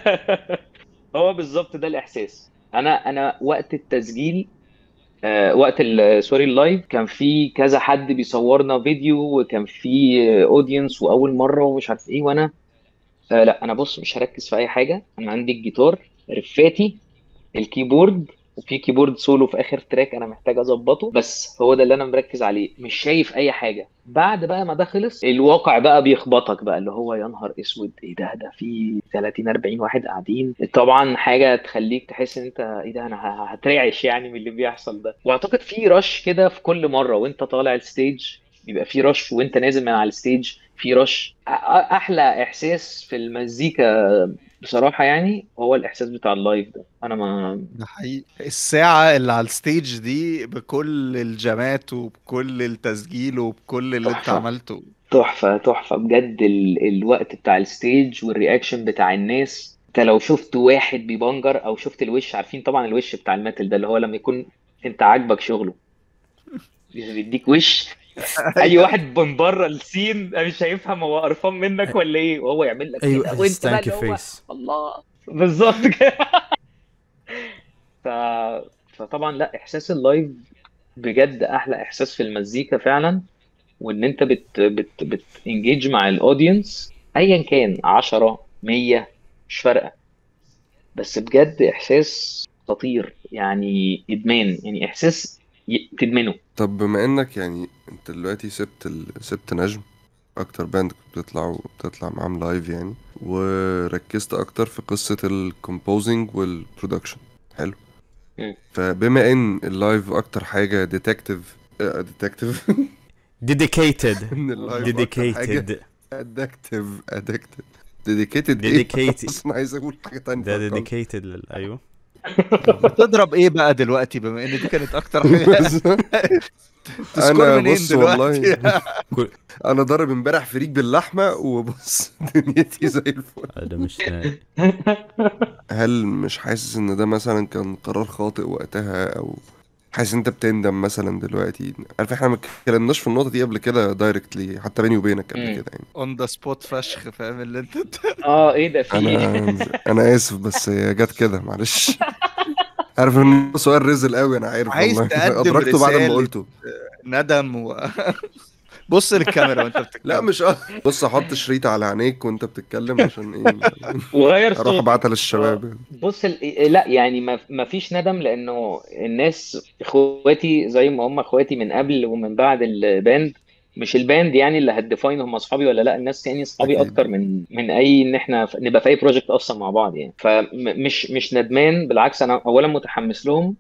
هو بالظبط ده الاحساس انا انا وقت التسجيل آه، وقت ال- سوري اللايف كان في كذا حد بيصورنا فيديو وكان في اودينس واول مره ومش عارف ايه وانا آه لا انا بص مش هركز في اي حاجه انا عندي الجيتار رفاتي الكيبورد وفي كيبورد سولو في اخر تراك انا محتاج اظبطه بس هو ده اللي انا مركز عليه مش شايف اي حاجه بعد بقى ما ده خلص الواقع بقى بيخبطك بقى اللي هو يا نهار اسود ايه ده ده في 30 40 واحد قاعدين طبعا حاجه تخليك تحس ان انت ايه ده انا ه- هترعش يعني من اللي بيحصل ده واعتقد في رش كده في كل مره وانت طالع الستيج بيبقى في رش وانت نازل من على الستيج في رش أ- أ- احلى احساس في المزيكا بصراحة يعني هو الإحساس بتاع اللايف ده أنا ما ده حقيقي الساعة اللي على الستيج دي بكل الجامات وبكل التسجيل وبكل اللي انت تحفة عملته تحفة تحفة بجد ال... الوقت بتاع الستيج والرياكشن بتاع الناس أنت لو شفت واحد بيبنجر أو شفت الوش عارفين طبعا الوش بتاع الميتال ده اللي هو لما يكون أنت عاجبك شغله بيديك وش أي ايوه واحد من بره السين مش هيفهم هو قرفان منك ولا إيه وهو يعمل لك كده ايوه وأنت بقى ستانكي اللي هو فيس الله بالظبط كده ف... فطبعا لا إحساس اللايف بجد احلى احساس في المزيكا فعلا وان انت بت بت بت انجيج مع الاودينس ايا كان 10 100 مش فارقه بس بجد احساس خطير يعني ادمان يعني احساس ي- تدمنه طب بما انك يعني انت دلوقتي سبت ال... سبت نجم اكتر باند كنت بتطلع وبتطلع معاهم لايف يعني وركزت اكتر في قصة الكومبوزنج والبرودكشن حلو مم. فبما ان اللايف اكتر حاجة ديتكتيف ديتكتيف ديديكيتد ان اللايف اكتر حاجة ديديكيتد ادكتيف ادكتيف ديديكيتد ايه Dedicated. اصلا عايز اقول حاجه تانية ده فكرت. ديديكيتد ايوه بتضرب ايه بقى دلوقتي بما ان دي كانت اكتر حاجه تسكور انا منين بص دلوقتي والله كل- انا ضارب امبارح فريك باللحمه وبص دنيتي زي الفل هذا مش ناي. هل مش حاسس ان ده مثلا كان قرار خاطئ وقتها او حاسس انت بتندم مثلا دلوقتي عارف احنا ما اتكلمناش في النقطه دي قبل كده دايركتلي حتى بيني وبينك قبل مم. كده يعني اون ذا سبوت فشخ فاهم اللي انت اه ايه ده في انا انا اسف بس هي جت كده معلش عارف ان ده سؤال رزل قوي انا عارف عايز والله تقدم ادركته بعد ما رسالة. قلته ندم و... بص للكاميرا وانت بتتكلم لا مش اه بص احط شريط على عينيك وانت بتتكلم عشان ايه وغير اروح صوت ابعتها للشباب بص ال... لا يعني ما... ما فيش ندم لانه الناس اخواتي زي ما هم اخواتي من قبل ومن بعد الباند مش الباند يعني اللي هتديفاين هم اصحابي ولا لا الناس يعني اصحابي أكيد. اكتر من من اي ان احنا ف- نبقى في اي بروجكت اصلا مع بعض يعني فمش مش ندمان بالعكس انا اولا متحمس لهم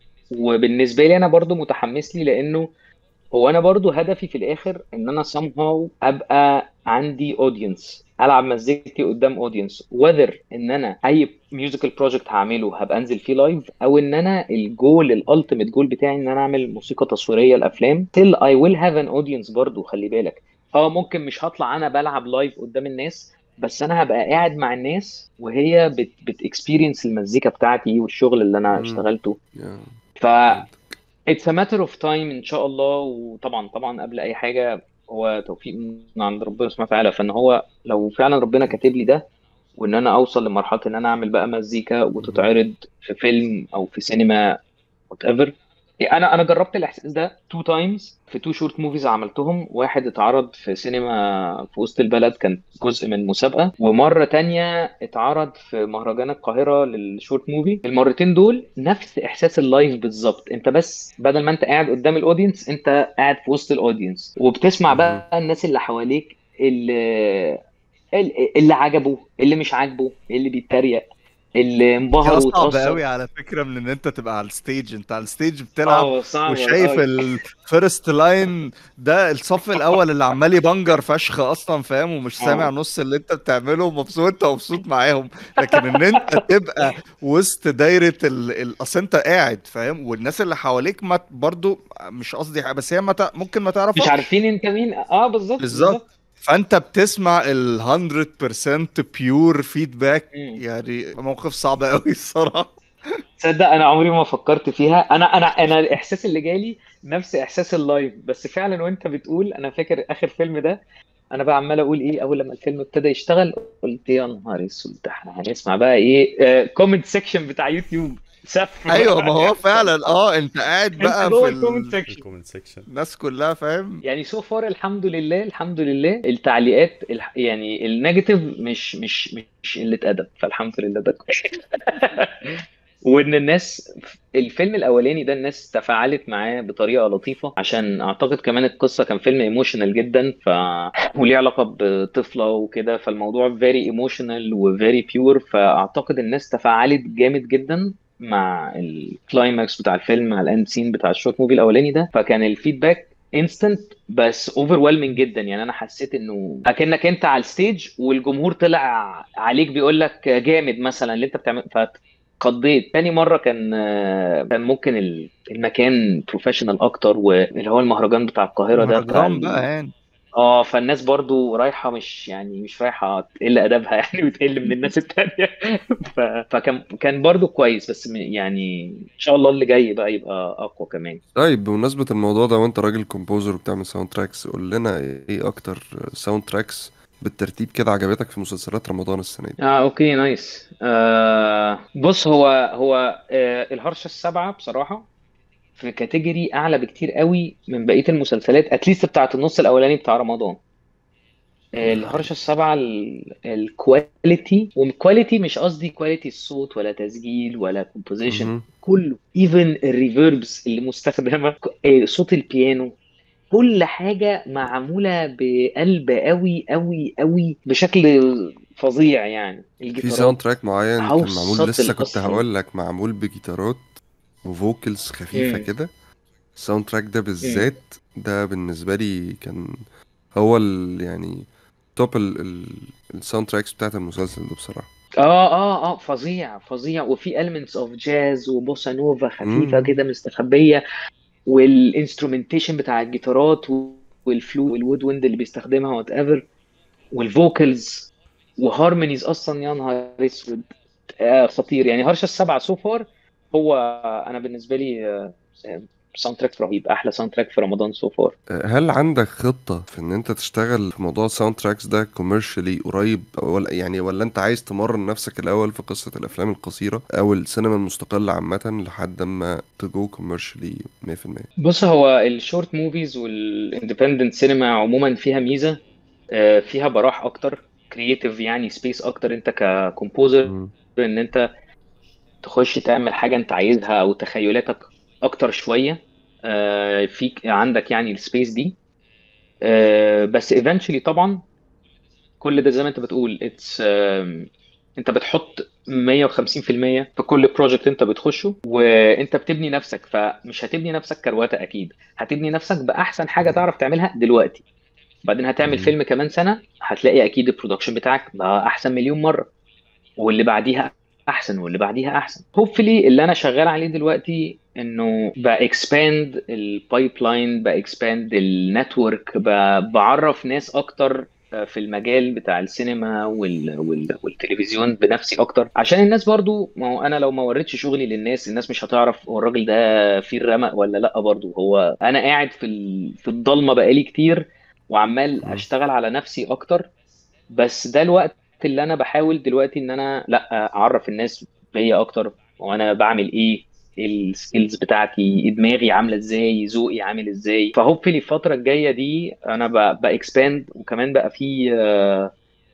وبالنسبه لي انا برضو متحمس لي لانه هو انا برضو هدفي في الاخر ان انا somehow ابقى عندي اودينس العب مزيكتي قدام اودينس whether ان انا اي ميوزيكال بروجكت هعمله هبقى انزل فيه لايف او ان انا الجول الالتيميت جول بتاعي ان انا اعمل موسيقى تصويريه لافلام till I will have an audience برضو خلي بالك اه ممكن مش هطلع انا بلعب لايف قدام الناس بس انا هبقى قاعد مع الناس وهي بت بتكسبيرينس المزيكا بتاعتي والشغل اللي انا مم. اشتغلته يا. ف It's a matter of time ان شاء الله وطبعا طبعا قبل اي حاجه هو توفيق من عند ربنا سبحانه وتعالى فان هو لو فعلا ربنا كاتب لي ده وان انا اوصل لمرحله ان انا اعمل بقى مزيكا وتتعرض في فيلم او في سينما وات ايفر انا انا جربت الاحساس ده تو تايمز في تو شورت موفيز عملتهم واحد اتعرض في سينما في وسط البلد كان جزء من مسابقه ومره تانية اتعرض في مهرجان القاهره للشورت موفي المرتين دول نفس احساس اللايف بالظبط انت بس بدل ما انت قاعد قدام الاودينس انت قاعد في وسط الاودينس وبتسمع بقى الناس اللي حواليك اللي اللي عجبه اللي مش عاجبه اللي بيتريق اللي انبهر دي صعب واتأثر قوي على فكره من ان انت تبقى على الستيج انت على الستيج بتلعب اه صعب وشايف أوي. الفيرست لاين ده الصف الاول اللي عمال يبنجر فشخ اصلا فاهم ومش سامع آه. نص اللي انت بتعمله ومبسوط انت مبسوط معاهم لكن ان انت تبقى وسط دايره ال... ال... اصل انت قاعد فاهم والناس اللي حواليك ما برضو مش قصدي حاجة، بس هي ما ت... ممكن ما تعرفش مش عارفين انت مين اه بالظبط بالظبط فانت بتسمع ال 100% بيور فيدباك مم. يعني موقف صعب قوي الصراحه تصدق انا عمري ما فكرت فيها انا انا انا الاحساس اللي جالي نفس احساس اللايف بس فعلا وانت بتقول انا فاكر اخر فيلم ده انا بقى عمال اقول ايه اول لما الفيلم ابتدى يشتغل قلت يا نهار اسود ده احنا هنسمع بقى ايه كومنت سيكشن بتاع يوتيوب سف ايوه ما هو فعلا اه انت قاعد انت بقى جوه في الكومنت ال... سيكشن الكومنت سيكشن الناس كلها فاهم يعني سو فار الحمد لله الحمد لله التعليقات الح... يعني النيجاتيف مش مش مش قله ادب فالحمد لله ده كويس وان الناس الفيلم الاولاني ده الناس تفاعلت معاه بطريقه لطيفه عشان اعتقد كمان القصه كان فيلم ايموشنال جدا ف وليه علاقه بطفله وكده فالموضوع فيري ايموشنال وفيري بيور فاعتقد الناس تفاعلت جامد جدا مع الكلايماكس بتاع الفيلم مع الاند سين بتاع الشورت موفي الاولاني ده فكان الفيدباك انستنت بس اوفر جدا يعني انا حسيت انه اكنك انت على الستيج والجمهور طلع عليك بيقول لك جامد مثلا اللي انت بتعمل فقضيت تاني مره كان كان ممكن ال- المكان بروفيشنال اكتر واللي هو المهرجان بتاع القاهره ده بتاع مهرجان ال- بقى يعني اه فالناس برضو رايحه مش يعني مش رايحه تقل ادبها يعني وتقل من الناس التانيه ف... فكان كان برضو كويس بس م- يعني ان شاء الله اللي جاي بقى يبقى اقوى كمان طيب بمناسبة الموضوع ده وانت راجل كومبوزر وبتعمل ساوند تراكس قول لنا ايه اكتر ساوند تراكس بالترتيب كده عجبتك في مسلسلات رمضان السنة دي اه اوكي نايس آه بص هو هو آه الهرشة السبعة بصراحة في كاتيجوري اعلى بكتير قوي من بقية المسلسلات اتليست بتاعت النص الاولاني بتاع رمضان آه، الهرشة السبعة ال- الكواليتي والكواليتي مش قصدي كواليتي الصوت ولا تسجيل ولا كومبوزيشن مهم. كله ايفن الريفيربس اللي مستخدمة آه، صوت البيانو كل حاجة معمولة بقلب قوي قوي قوي بشكل فظيع يعني في الجيتارات ساوند تراك معين كان هوصة معمول لسه كنت الأصل. هقول لك معمول بجيتارات وفوكلز خفيفة مم. كده الساوند تراك ده بالذات ده بالنسبة لي كان هو ال يعني توب ال ال الساوند تراكس بتاعت المسلسل ده بصراحه اه اه اه فظيع فظيع وفي elements of jazz وبوسا نوفا خفيفة مم. كده مستخبية والانسترومنتيشن بتاع الجيتارات والفلو والوود ويند اللي بيستخدمها وات ايفر والفوكالز وهارمونيز اصلا يا نهار اسود آه خطير يعني هرشة السبعة سو فار هو انا بالنسبة لي ساوند تراك رهيب احلى ساوند تراك في رمضان سو فار هل عندك خطة في ان انت تشتغل في موضوع الساوند تراكس ده كوميرشالي قريب ولا يعني ولا انت عايز تمرن نفسك الاول في قصة الافلام القصيرة او السينما المستقلة عامة لحد ما تجو كوميرشالي 100% بص هو الشورت موفيز والاندبندنت سينما عموما فيها ميزة آه، فيها براح اكتر كرييتيف يعني سبيس اكتر انت ككومبوزر مم. ان انت تخش تعمل حاجة انت عايزها او تخيلاتك اكتر شوية آه، فيك عندك يعني السبيس دي آه، بس eventually طبعا كل ده زي ما انت بتقول اتس انت بتحط 150% في كل بروجكت انت بتخشه وانت بتبني نفسك فمش هتبني نفسك كرواتة اكيد هتبني نفسك باحسن حاجة تعرف تعملها دلوقتي بعدين هتعمل مم. فيلم كمان سنة هتلاقي اكيد البرودكشن بتاعك بقى احسن مليون مرة واللي بعديها احسن واللي بعديها احسن هوبفلي اللي انا شغال عليه دلوقتي انه باكسباند البايب لاين باكسباند النتورك بعرف ناس اكتر في المجال بتاع السينما وال... وال... والتلفزيون بنفسي اكتر عشان الناس برضو ما هو انا لو ما وريتش شغلي للناس الناس مش هتعرف هو الراجل ده فيه الرمق ولا لا برضو هو انا قاعد في ال... في الضلمه بقالي كتير وعمال مم. اشتغل على نفسي اكتر بس ده الوقت اللي انا بحاول دلوقتي ان انا لا اعرف الناس بيا اكتر وانا بعمل ايه السكيلز بتاعتي دماغي عامله ازاي ذوقي عامل ازاي فهوبفلي الفتره الجايه دي انا باكسباند وكمان بقى في آه،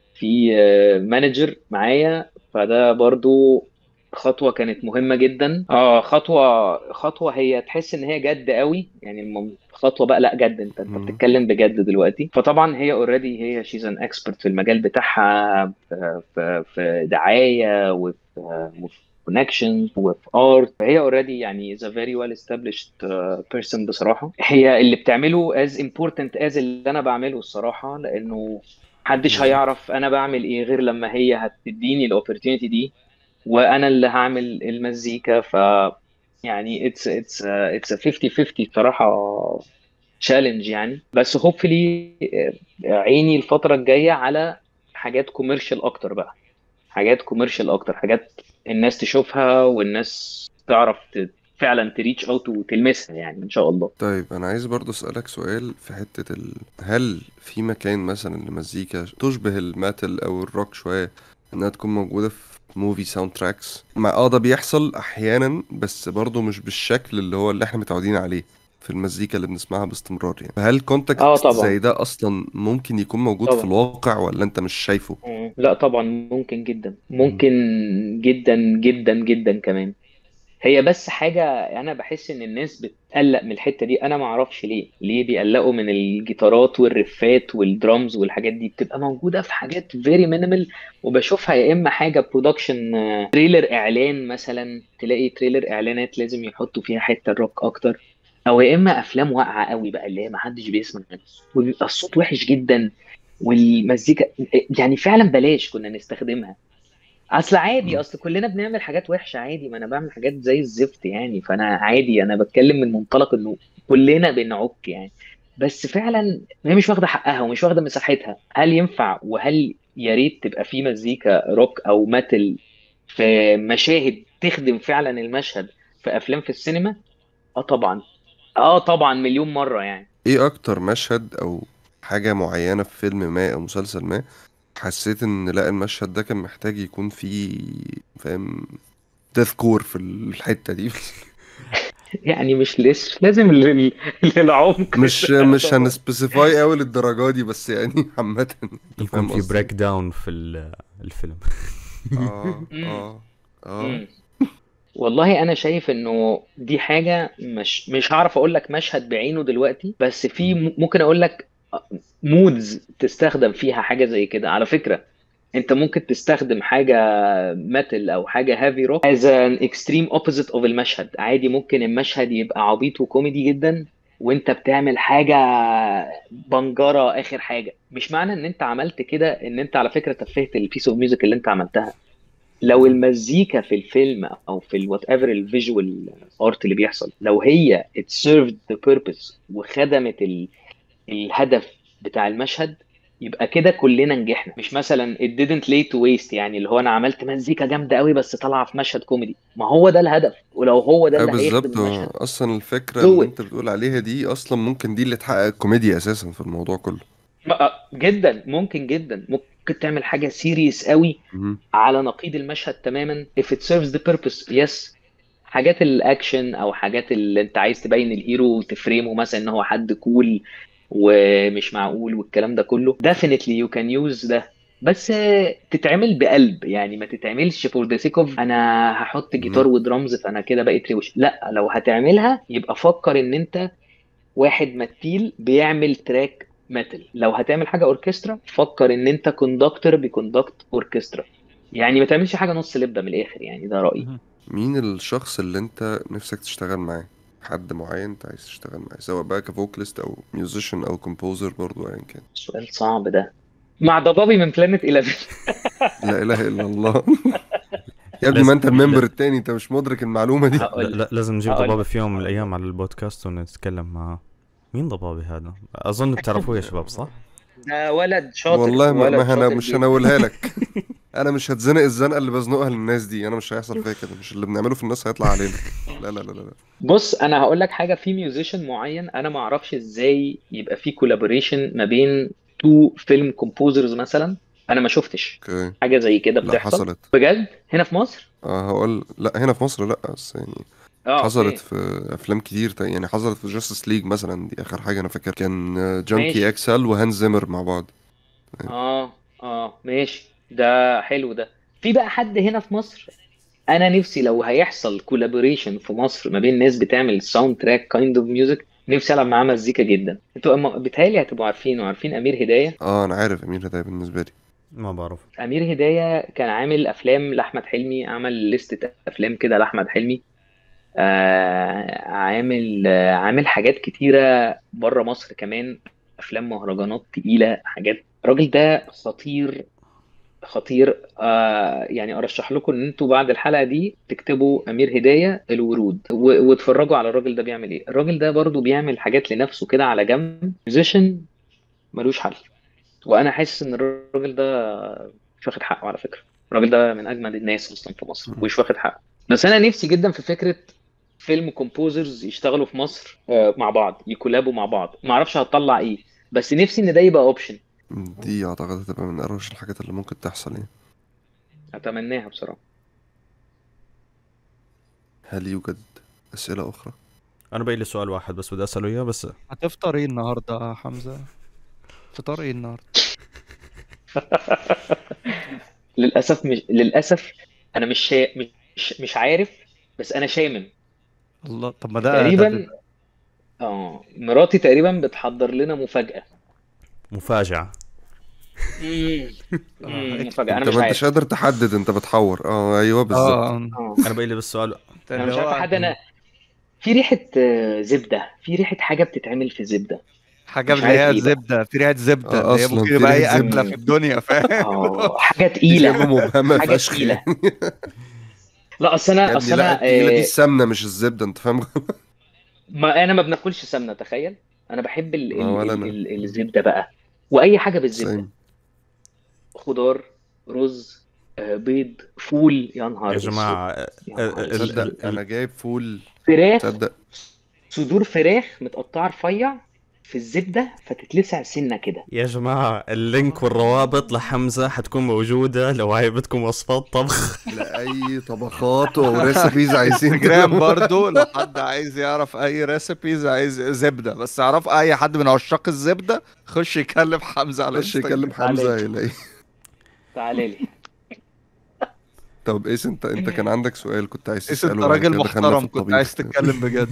في مانجر معايا فده برضو خطوة كانت مهمة جدا اه خطوة خطوة هي تحس ان هي جد قوي يعني الم- خطوة بقى لا جد انت انت مم. بتتكلم بجد دلوقتي فطبعا هي اوريدي هي شيز ان اكسبرت في المجال بتاعها في, في, في دعاية وفي وفي كونكشنز وفي ارت هي اوريدي يعني is a very well established uh, person بصراحة هي اللي بتعمله as important as اللي انا بعمله الصراحة لانه محدش بالظبط هيعرف انا بعمل ايه غير لما هي هتديني الاوبورتيونيتي دي وانا اللي هعمل المزيكا ف يعني اتس اتس اتس 50 50 بصراحه تشالنج يعني بس هوبفلي عيني الفتره الجايه على حاجات كوميرشال اكتر بقى حاجات كوميرشال اكتر حاجات الناس تشوفها والناس تعرف ت- فعلا تريتش اوت وتلمسها يعني ان شاء الله طيب انا عايز برضو اسالك سؤال في حته ال... هل في مكان مثلا لمزيكا تشبه الميتال او الروك شويه انها تكون موجوده في موفي ساوند تراكس مع اه ده بيحصل احيانا بس برضو مش بالشكل اللي هو اللي احنا متعودين عليه في المزيكا اللي بنسمعها باستمرار يعني فهل اه كونتكست طبعا زي ده اصلا ممكن يكون موجود في طبعا الواقع ولا انت مش شايفه مم. لا طبعا ممكن جدا مم. ممكن جدا جدا جدا كمان هي بس حاجة أنا بحس إن الناس بتقلق من الحتة دي أنا معرفش ليه ليه بيقلقوا من الجيتارات والرفات والدرامز والحاجات دي بتبقى موجودة في حاجات very minimal وبشوفها يا إما حاجة برودكشن تريلر إعلان مثلا تلاقي تريلر إعلانات لازم يحطوا فيها حتة روك أكتر أو يا إما أفلام واقعة قوي بقى اللي هي محدش بيسمع وبيبقى الصوت وحش جدا والمزيكا يعني فعلا بلاش كنا نستخدمها اصل عادي مم. اصل كلنا بنعمل حاجات وحشه عادي ما انا بعمل حاجات زي الزفت يعني فانا عادي انا بتكلم من منطلق انه كلنا بنعك يعني بس فعلا هي مش واخده حقها ومش واخده مساحتها هل ينفع وهل يا ريت تبقى في مزيكا روك او ميتال في مشاهد تخدم فعلا المشهد في افلام في السينما اه طبعا اه طبعا مليون مره يعني ايه اكتر مشهد او حاجة معينة في فيلم ما او مسلسل ما حسيت ان لا المشهد ده كان محتاج يكون فيه فاهم ديث كور في الحتة دي يعني مش ليش لازم لل- للعمق مش مش هنسبيسيفاي قوي للدرجة دي بس يعني عامة انت يكون فاهم في قصدي بريك داون في ال- الفيلم اه مم. اه اه مم. والله انا شايف انه دي حاجه مش مش هعرف اقول لك مشهد بعينه دلوقتي بس في مم. م- ممكن اقول لك مودز تستخدم فيها حاجه زي كده على فكره انت ممكن تستخدم حاجه ميتال او حاجه هافي روك as an extreme opposite of المشهد عادي ممكن المشهد يبقى عبيط وكوميدي جدا وانت بتعمل حاجه بنجره اخر حاجه مش معنى ان انت عملت كده ان انت على فكره تفهت البيس اوف ميوزك اللي انت عملتها لو المزيكا في الفيلم او في الوات ايفر الفيجوال ارت اللي بيحصل لو هي it served the purpose وخدمت ال... الهدف بتاع المشهد يبقى كده كلنا نجحنا مش مثلا it didn't lay to waste يعني اللي هو انا عملت مزيكا جامده قوي بس طالعه في مشهد كوميدي ما هو ده الهدف ولو هو ده اه اللي هيخدم بالظبط هو المشهد اصلا الفكره do اللي it انت بتقول عليها دي اصلا ممكن دي اللي تحقق الكوميديا اساسا في الموضوع كله ما- جدا ممكن جدا ممكن تعمل حاجه سيريس قوي مهم. على نقيض المشهد تماما if it serves the purpose yes حاجات الاكشن او حاجات اللي انت عايز تبين الهيرو وتفريمه مثلا ان هو حد كول ومش معقول والكلام ده كله definitely you can use ده بس آه، تتعمل بقلب يعني ما تتعملش for the sake of انا هحط جيتار مهم. ودرامز فانا كده بقيت روش لا لو هتعملها يبقى فكر ان انت واحد متيل بيعمل تراك ميتال لو هتعمل حاجه اوركسترا فكر ان انت كوندكتور بيكوندكت اوركسترا يعني ما تعملش حاجه نص لبده من الاخر يعني ده رايي مهم. مين الشخص اللي انت نفسك تشتغل معاه حد معين انت عايز تشتغل معاه سواء بقى كفوكاليست او ميوزيشن او كومبوزر برضو ايا كان سؤال صعب ده مع ضبابي من بلانت 11 لا اله الا الله يا ابني ما لازم انت الممبر لا, التاني انت مش مدرك المعلومه دي هقول لا لازم نجيب هقول ضبابي في يوم من الايام على البودكاست ونتكلم معاه مين ضبابي هذا؟ اظن بتعرفوه يا شباب صح؟ ده ولد شاطر والله ما, ولد ما انا شاطر مش جدا هنولها لك انا مش هتزنق الزنقه اللي بزنقها للناس دي انا مش هيحصل فيا كده مش اللي بنعمله في الناس هيطلع علينا لا لا لا لا لا. بص انا هقول لك حاجه في ميوزيشن معين انا ما اعرفش ازاي يبقى في كولابوريشن ما بين تو فيلم كومبوزرز مثلا انا ما شفتش اوكي حاجه زي كده لا بتحصل حصلت بجد هنا في مصر اه هقول لا هنا في مصر لا بس يعني اه حصلت اوكي في افلام كتير تا- يعني حصلت في جاستس ليج مثلا دي اخر حاجه انا فاكر كان جانكي ماشي اكسل وهانز زيمر مع بعض اه اه ماشي ده حلو ده في بقى حد هنا في مصر انا نفسي لو هيحصل كولابوريشن في مصر ما بين ناس بتعمل ساوند تراك كايند اوف ميوزك نفسي العب معاه مزيكا جدا انتوا أما- بيتهيألي هتبقوا عارفينه عارفين امير هدايه اه انا عارف امير ده بالنسبه لي ما بعرف امير هدايه كان عامل افلام لاحمد حلمي عمل لستة افلام كده لاحمد حلمي آه عامل آه عامل حاجات كتيره بره مصر كمان افلام مهرجانات تقيله حاجات الراجل ده خطير خطير آه يعني ارشح لكم ان انتوا بعد الحلقه دي تكتبوا امير هدايه الورود و- واتفرجوا على الراجل ده بيعمل ايه الراجل ده برضو بيعمل حاجات لنفسه كده على جنب ميوزيشن ملوش حل وانا حاسس ان الراجل ده مش واخد حقه على فكره الراجل ده من اجمد الناس اصلا في مصر مم. ومش واخد حقه بس انا نفسي جدا في فكره فيلم كومبوزرز يشتغلوا في مصر آه، مع بعض يكولابوا مع بعض ما اعرفش هتطلع ايه بس نفسي ان ده يبقى اوبشن دي اعتقد هتبقى من اروش الحاجات اللي ممكن تحصل يعني اتمناها بصراحه هل يوجد اسئله اخرى انا باقي لي سؤال واحد بس بدي اساله اياه بس هتفطر ايه النهارده يا حمزه فطار ايه النهارده للاسف مش للاسف انا مش شا... مش مش عارف بس انا شامم الله طب ما ده ده تقريبا اه مراتي تقريبا بتحضر لنا مفاجأة مفاجأة مم. آه، مم، مفاجأة انا انت مش ما عارف انتش قادر تحدد انت بتحور اه ايوه بالظبط اه اه انا باقي لي بس سؤال انا اللي مش عارف هو حد انا في ريحة آه، زبدة في ريحة حاجة بتتعمل في زبدة حاجه مش اللي عارف هي ايه بقى الزبده في ريحه زبده اه اللي هي اصلا ممكن في يبقى ريحه اي زبده اكله في الدنيا فاهم اه حاجة دي حاجه تقيلة مبهمه حاجة فشخ تقيلة يعني لا اصل يا انا ابني اصل لا انا التقيله دي آه، السمنه مش الزبده انت فاهم ما انا ما بناكلش سمنة تخيل انا بحب ال ما ال ولا ال انا ال الزبدة بقى واي حاجة بالزبدة سيم خضار رز آه، بيض فول يا نهار يا اسود جماعة يا ال- نهار ال- اسود تصدق ال- انا جايب فول فراخ تصدق صدور فراخ متقطعه رفيع في الزبده فتتلسع سنه كده يا جماعة اللينك والروابط لحمزة حتكون موجودة لو عجبتكم وصفات طبخ لاي طبخات او ريسبيز عايزين انستجرام كده برضو لو حد عايز يعرف اي ريسيبيز عايز زبده بس يعرف اي حد من عشاق الزبده خش يكلم حمزه على خش الانستجرام يكلم حمزه عليك. هيلاقيه تعالى لي طب ايس انت انت كان عندك سؤال كنت عايز إيس تساله انت وبعد راجل كده دخلنا في محترم كنت الطبيخ عايز تتكلم بجد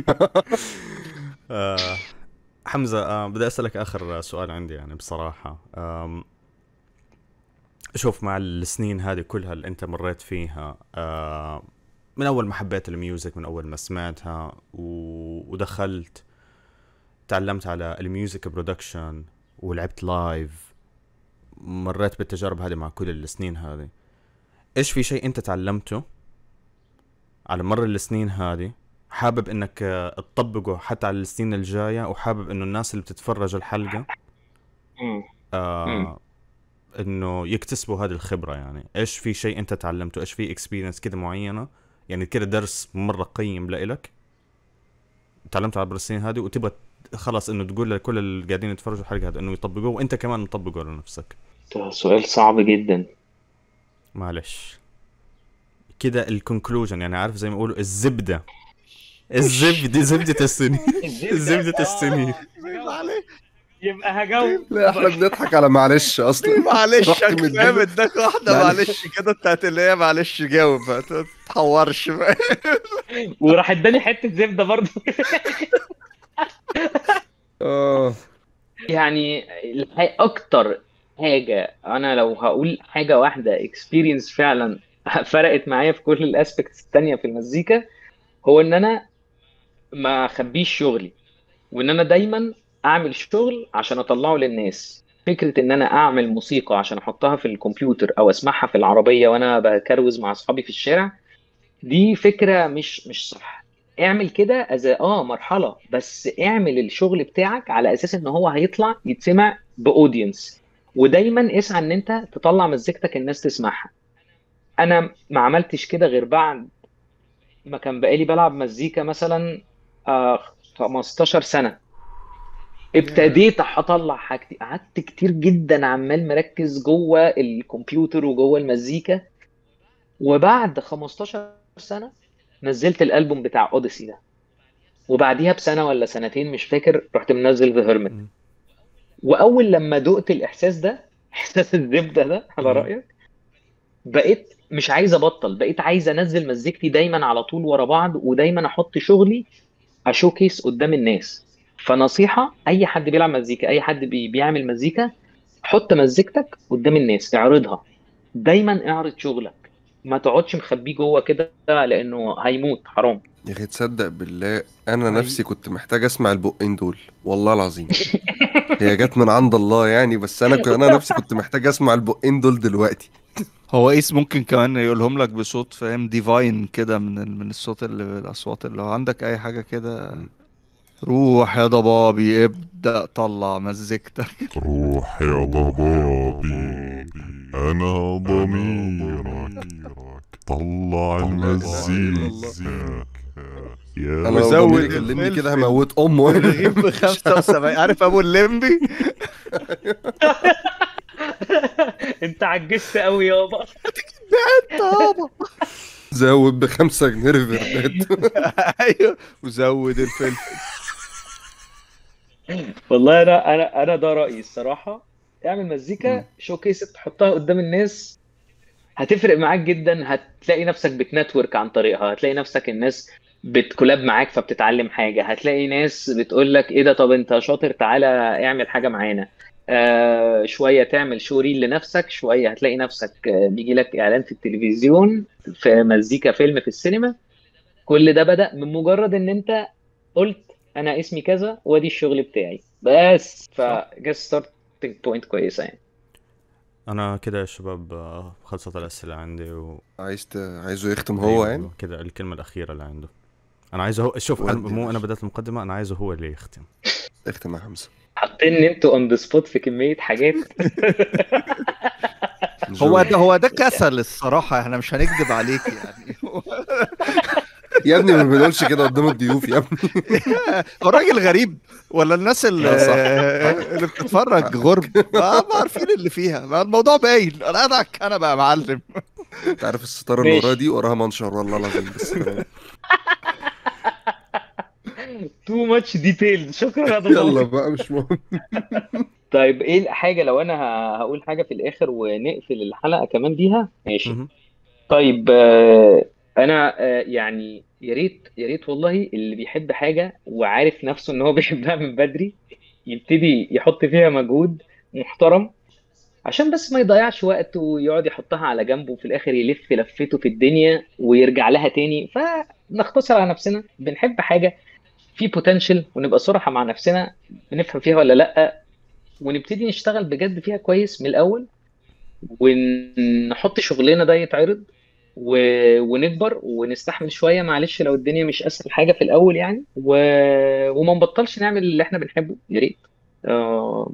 آه، حمزة آه، بدي أسألك آخر سؤال عندي يعني بصراحة آم، شوف مع السنين هذه كلها اللي أنت مريت فيها آه، من أول ما حبيت الميوزك من أول ما سمعتها و- ودخلت تعلمت على الميوزك برودكشن ولعبت لايف مريت بالتجارب هذه مع كل السنين هذه ايش في شيء انت تعلمته على مر السنين هذه حابب انك آه، تطبقه حتى على السنين الجايه وحابب انه الناس اللي بتتفرج الحلقه مم. آه انه يكتسبوا هذه الخبره يعني ايش في شيء انت تعلمته ايش في اكسبيرينس كده معينه يعني كده درس مره قيم لإلك تعلمته عبر السنين هذه وتبغى خلاص انه تقول لكل اللي قاعدين يتفرجوا الحلقه هذه انه يطبقوه وانت كمان تطبقه لنفسك ده سؤال صعب جدا معلش كده الكونكلوجن يعني عارف زي ما يقولوا الزبده الزبده زبده السنين زبده السنين يبقى هجاوب لا احنا بنضحك على معلش اصلا معلش رحت يا من كلام الدنيا. اداك واحده معلش. معلش كده بتاعت اللي هي معلش جاوب ما تتحورش بقى وراح اداني حته زبده برضه اه يعني الح- اكتر حاجه انا لو هقول حاجه واحده اكسبيرينس فعلا فرقت معايا في كل الاسبكتس التانية في المزيكا هو ان انا ما اخبيش شغلي وان انا دايما اعمل شغل عشان اطلعه للناس فكره ان انا اعمل موسيقى عشان احطها في الكمبيوتر او اسمعها في العربيه وانا بكروز مع اصحابي في الشارع دي فكره مش مش صح اعمل كده از اه مرحله بس اعمل الشغل بتاعك على اساس ان هو هيطلع يتسمع باودينس ودايما اسعى ان انت تطلع مزيكتك الناس تسمعها انا ما عملتش كده غير بعد ما كان بقالي بلعب مزيكا مثلا آه 15 سنه ابتديت اطلع حاجتي قعدت كتير جدا عمال مركز جوه الكمبيوتر وجوه المزيكا وبعد 15 سنه نزلت الالبوم بتاع اوديسي ده وبعديها بسنه ولا سنتين مش فاكر رحت منزل ذا هيرمت مم. واول لما دقت الاحساس ده احساس الزبده ده على مم. رايك بقيت مش عايز ابطل بقيت عايز انزل مزيكتي دايما على طول ورا بعض ودايما احط شغلي اشوكيس قدام الناس فنصيحه اي حد بيلعب مزيكا اي حد بي بيعمل مزيكا حط مزيكتك قدام الناس اعرضها دايما اعرض شغلك ما تقعدش مخبيه جوه كده لانه هيموت حرام يا اخي تصدق بالله انا أي. نفسي كنت محتاج اسمع البقين دول والله العظيم هي جت من عند الله يعني بس انا ك... انا نفسي كنت محتاج اسمع البقين دول دلوقتي هو ايس ممكن كمان يقولهم لك بصوت فاهم ديفاين كده من ال- من الصوت اللي الاصوات اللي لو عندك اي حاجه كده روح يا ضبابي ابدا طلع مزيكتك روح يا ضبابي أنا ضميرك طلع المزيكا يا انا لو وزود ضميري كلمني الفلفل. كده هموت امه رغيف ب 75 عارف ابو الليمبي انت عجزت قوي يابا طابا زود بخمسة جنيه ريفربات ايوه وزود الفلفل والله انا انا انا ده رايي الصراحه اعمل مزيكا شو كيس تحطها قدام الناس هتفرق معاك جدا هتلاقي نفسك بتنتورك عن طريقها هتلاقي نفسك الناس بتكولاب معاك فبتتعلم حاجه هتلاقي ناس بتقول لك ايه ده طب انت شاطر تعالى اعمل حاجه معانا آه شويه تعمل شو ريل لنفسك شويه هتلاقي نفسك آه بيجي لك اعلان في التلفزيون في مزيكا فيلم في السينما كل ده بدأ من مجرد ان انت قلت انا اسمي كذا وادي الشغل بتاعي بس فجاست ستارتنج بوينت كويسه يعني انا كده يا شباب آه، خلصت الاسئله عندي و... عايز ت... عايزه يختم هو أيوة، يعني كده الكلمه الاخيره اللي عنده انا عايزه هو شوف أنا ودي يا مو انا باشا. بدات المقدمه انا عايزه هو اللي يختم اختم يا حمزة حاطين انتوا اون ذا سبوت في كميه حاجات هو ده هو ده كسل الصراحه احنا مش هنكذب عليك يعني يا ابني ما بنقولش كده قدام الضيوف يا ابني هو الراجل غريب ولا الناس اللي, لا، صح. اللي بتتفرج غرب ما ما عارفين اللي فيها ما الموضوع باين انا ادعك انا بقى معلم انت عارف الستاره اللي ماشي. وراها دي وراها منشر والله العظيم بس تمام. تو ماتش ديتيل شكرا يا يلا ضباب بقى مش مهم طيب ايه الحاجه لو انا ه- هقول حاجه في الاخر ونقفل الحلقه كمان بيها ماشي مهم. طيب آه، انا آه، يعني يا ريت يا ريت والله اللي بيحب حاجه وعارف نفسه ان هو بيحبها من بدري يبتدي يحط فيها مجهود محترم عشان بس ما يضيعش وقت ويقعد يحطها على جنبه وفي الاخر يلف لفته في الدنيا ويرجع لها تاني فنختصر على نفسنا بنحب حاجه في بوتنشال ونبقى صراحه مع نفسنا بنفهم فيها ولا لا ونبتدي نشتغل بجد فيها كويس من الاول ونحط شغلنا ده يتعرض و... ونكبر ونستحمل شويه معلش لو الدنيا مش اسهل حاجه في الاول يعني و... وما نبطلش نعمل اللي احنا بنحبه يا ريت آه...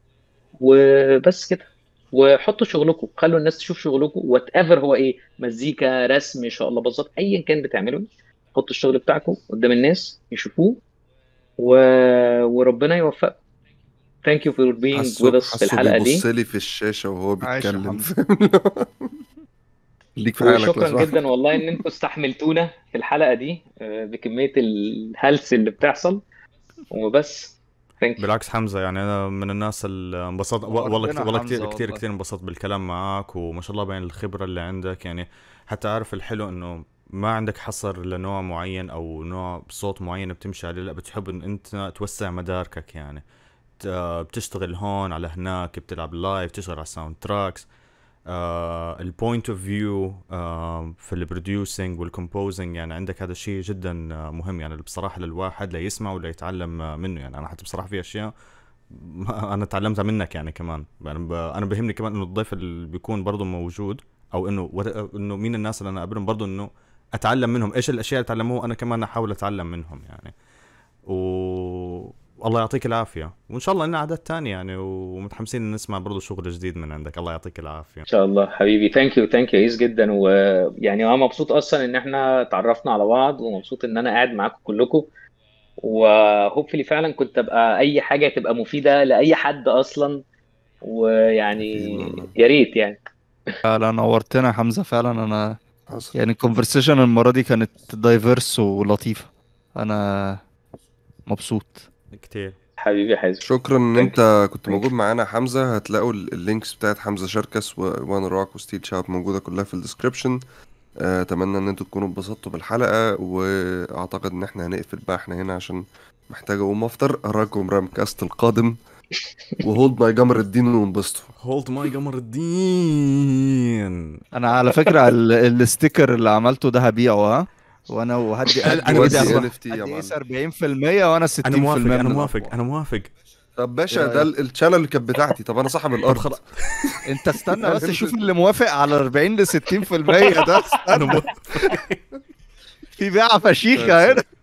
وبس كده وحطوا شغلكم خلوا الناس تشوف شغلكم وات ايفر هو ايه مزيكا رسم ان شاء الله بالظبط ايا كان بتعمله حطوا الشغل بتاعكم قدام الناس يشوفوه و... وربنا يوفقكم ثانك يو فور being حاسه with us في حاسه الحلقه دي بيبص لي في الشاشه وهو عايش يا بيتكلم حمزة. فاهم؟ ليك في حالك لو وشكرا سمحت. جدا والله ان انتم استحملتونا في الحلقه دي آه، بكميه الهلس اللي بتحصل وبس ثانك يو بالعكس حمزه يعني انا من الناس اللي انبسطت و- والله نورتنا كتير والله حمزة كتير كتير والله. كتير انبسطت بالكلام معاك وما شاء الله بين الخبره اللي عندك يعني حتى عارف الحلو انه ما عندك حصر لنوع معين او نوع صوت معين بتمشي عليه لا بتحب ان انت توسع مداركك يعني ت- بتشتغل هون على هناك بتلعب لايف بتشتغل على ساوند تراكس البوينت اوف فيو في البروديوسينج والكومبوزنج يعني عندك هذا الشيء جدا آه، مهم يعني بصراحه للواحد ليسمع ولا يتعلم آه، منه يعني انا حتى بصراحه في اشياء ما- انا تعلمتها منك يعني كمان يعني ب- انا بهمني كمان انه الضيف اللي بيكون برضه موجود او انه ور- انه مين الناس اللي انا اقابلهم برضه انه اتعلم منهم ايش الاشياء اللي تعلموها انا كمان احاول اتعلم منهم يعني و الله يعطيك العافية وإن شاء الله لنا عادات تانية يعني ومتحمسين نسمع برضو شغل جديد من عندك الله يعطيك العافية ان شاء الله حبيبي ثانك يو ثانك يو ايس جدا ويعني انا مبسوط اصلا ان احنا اتعرفنا على بعض ومبسوط ان انا قاعد معاكم كلكم وهوبفلي فعلا كنت ابقى اي حاجه تبقى مفيده لاي حد اصلا ويعني أكيد والله. يا ريت يعني لا لا نورتنا يا حمزه فعلا انا حصل. يعني الكونفرسيشن المره دي كانت دايفيرس ولطيفه انا مبسوط كتير حبيبي يا حازم شكرا ان Thank انت كنت موجود معانا يا حمزه هتلاقوا ال- اللينكس بتاعت حمزه شركس ووان روك وستيل شاوت موجوده كلها في الديسكربشن آه، اتمنى ان انتوا تكونوا اتبسطتوا بالحلقه واعتقد ان احنا هنقفل بقى احنا هنا عشان محتاج اقوم افطر اراكم رامكاست القادم وهولد ماي جمر الدين وانبسطوا هولد ماي قمر الدين انا على فكره ال- الستيكر اللي عملته ده هبيعه ها وانا وهدي أنا هدي ودي قيس- أصلاً. NFT يا هدي معلم. قيس 40% وانا 60% انا موافق انا من موافق الأرباح. انا موافق طب باشا إيه ده رأيك؟ ال- الشانل اللي كانت بتاعتي طب انا صاحب طب الارض خلاص انت استنى بس شوف اللي موافق على 40 ل 60% ده انا موافق في بيعه فشيخه هنا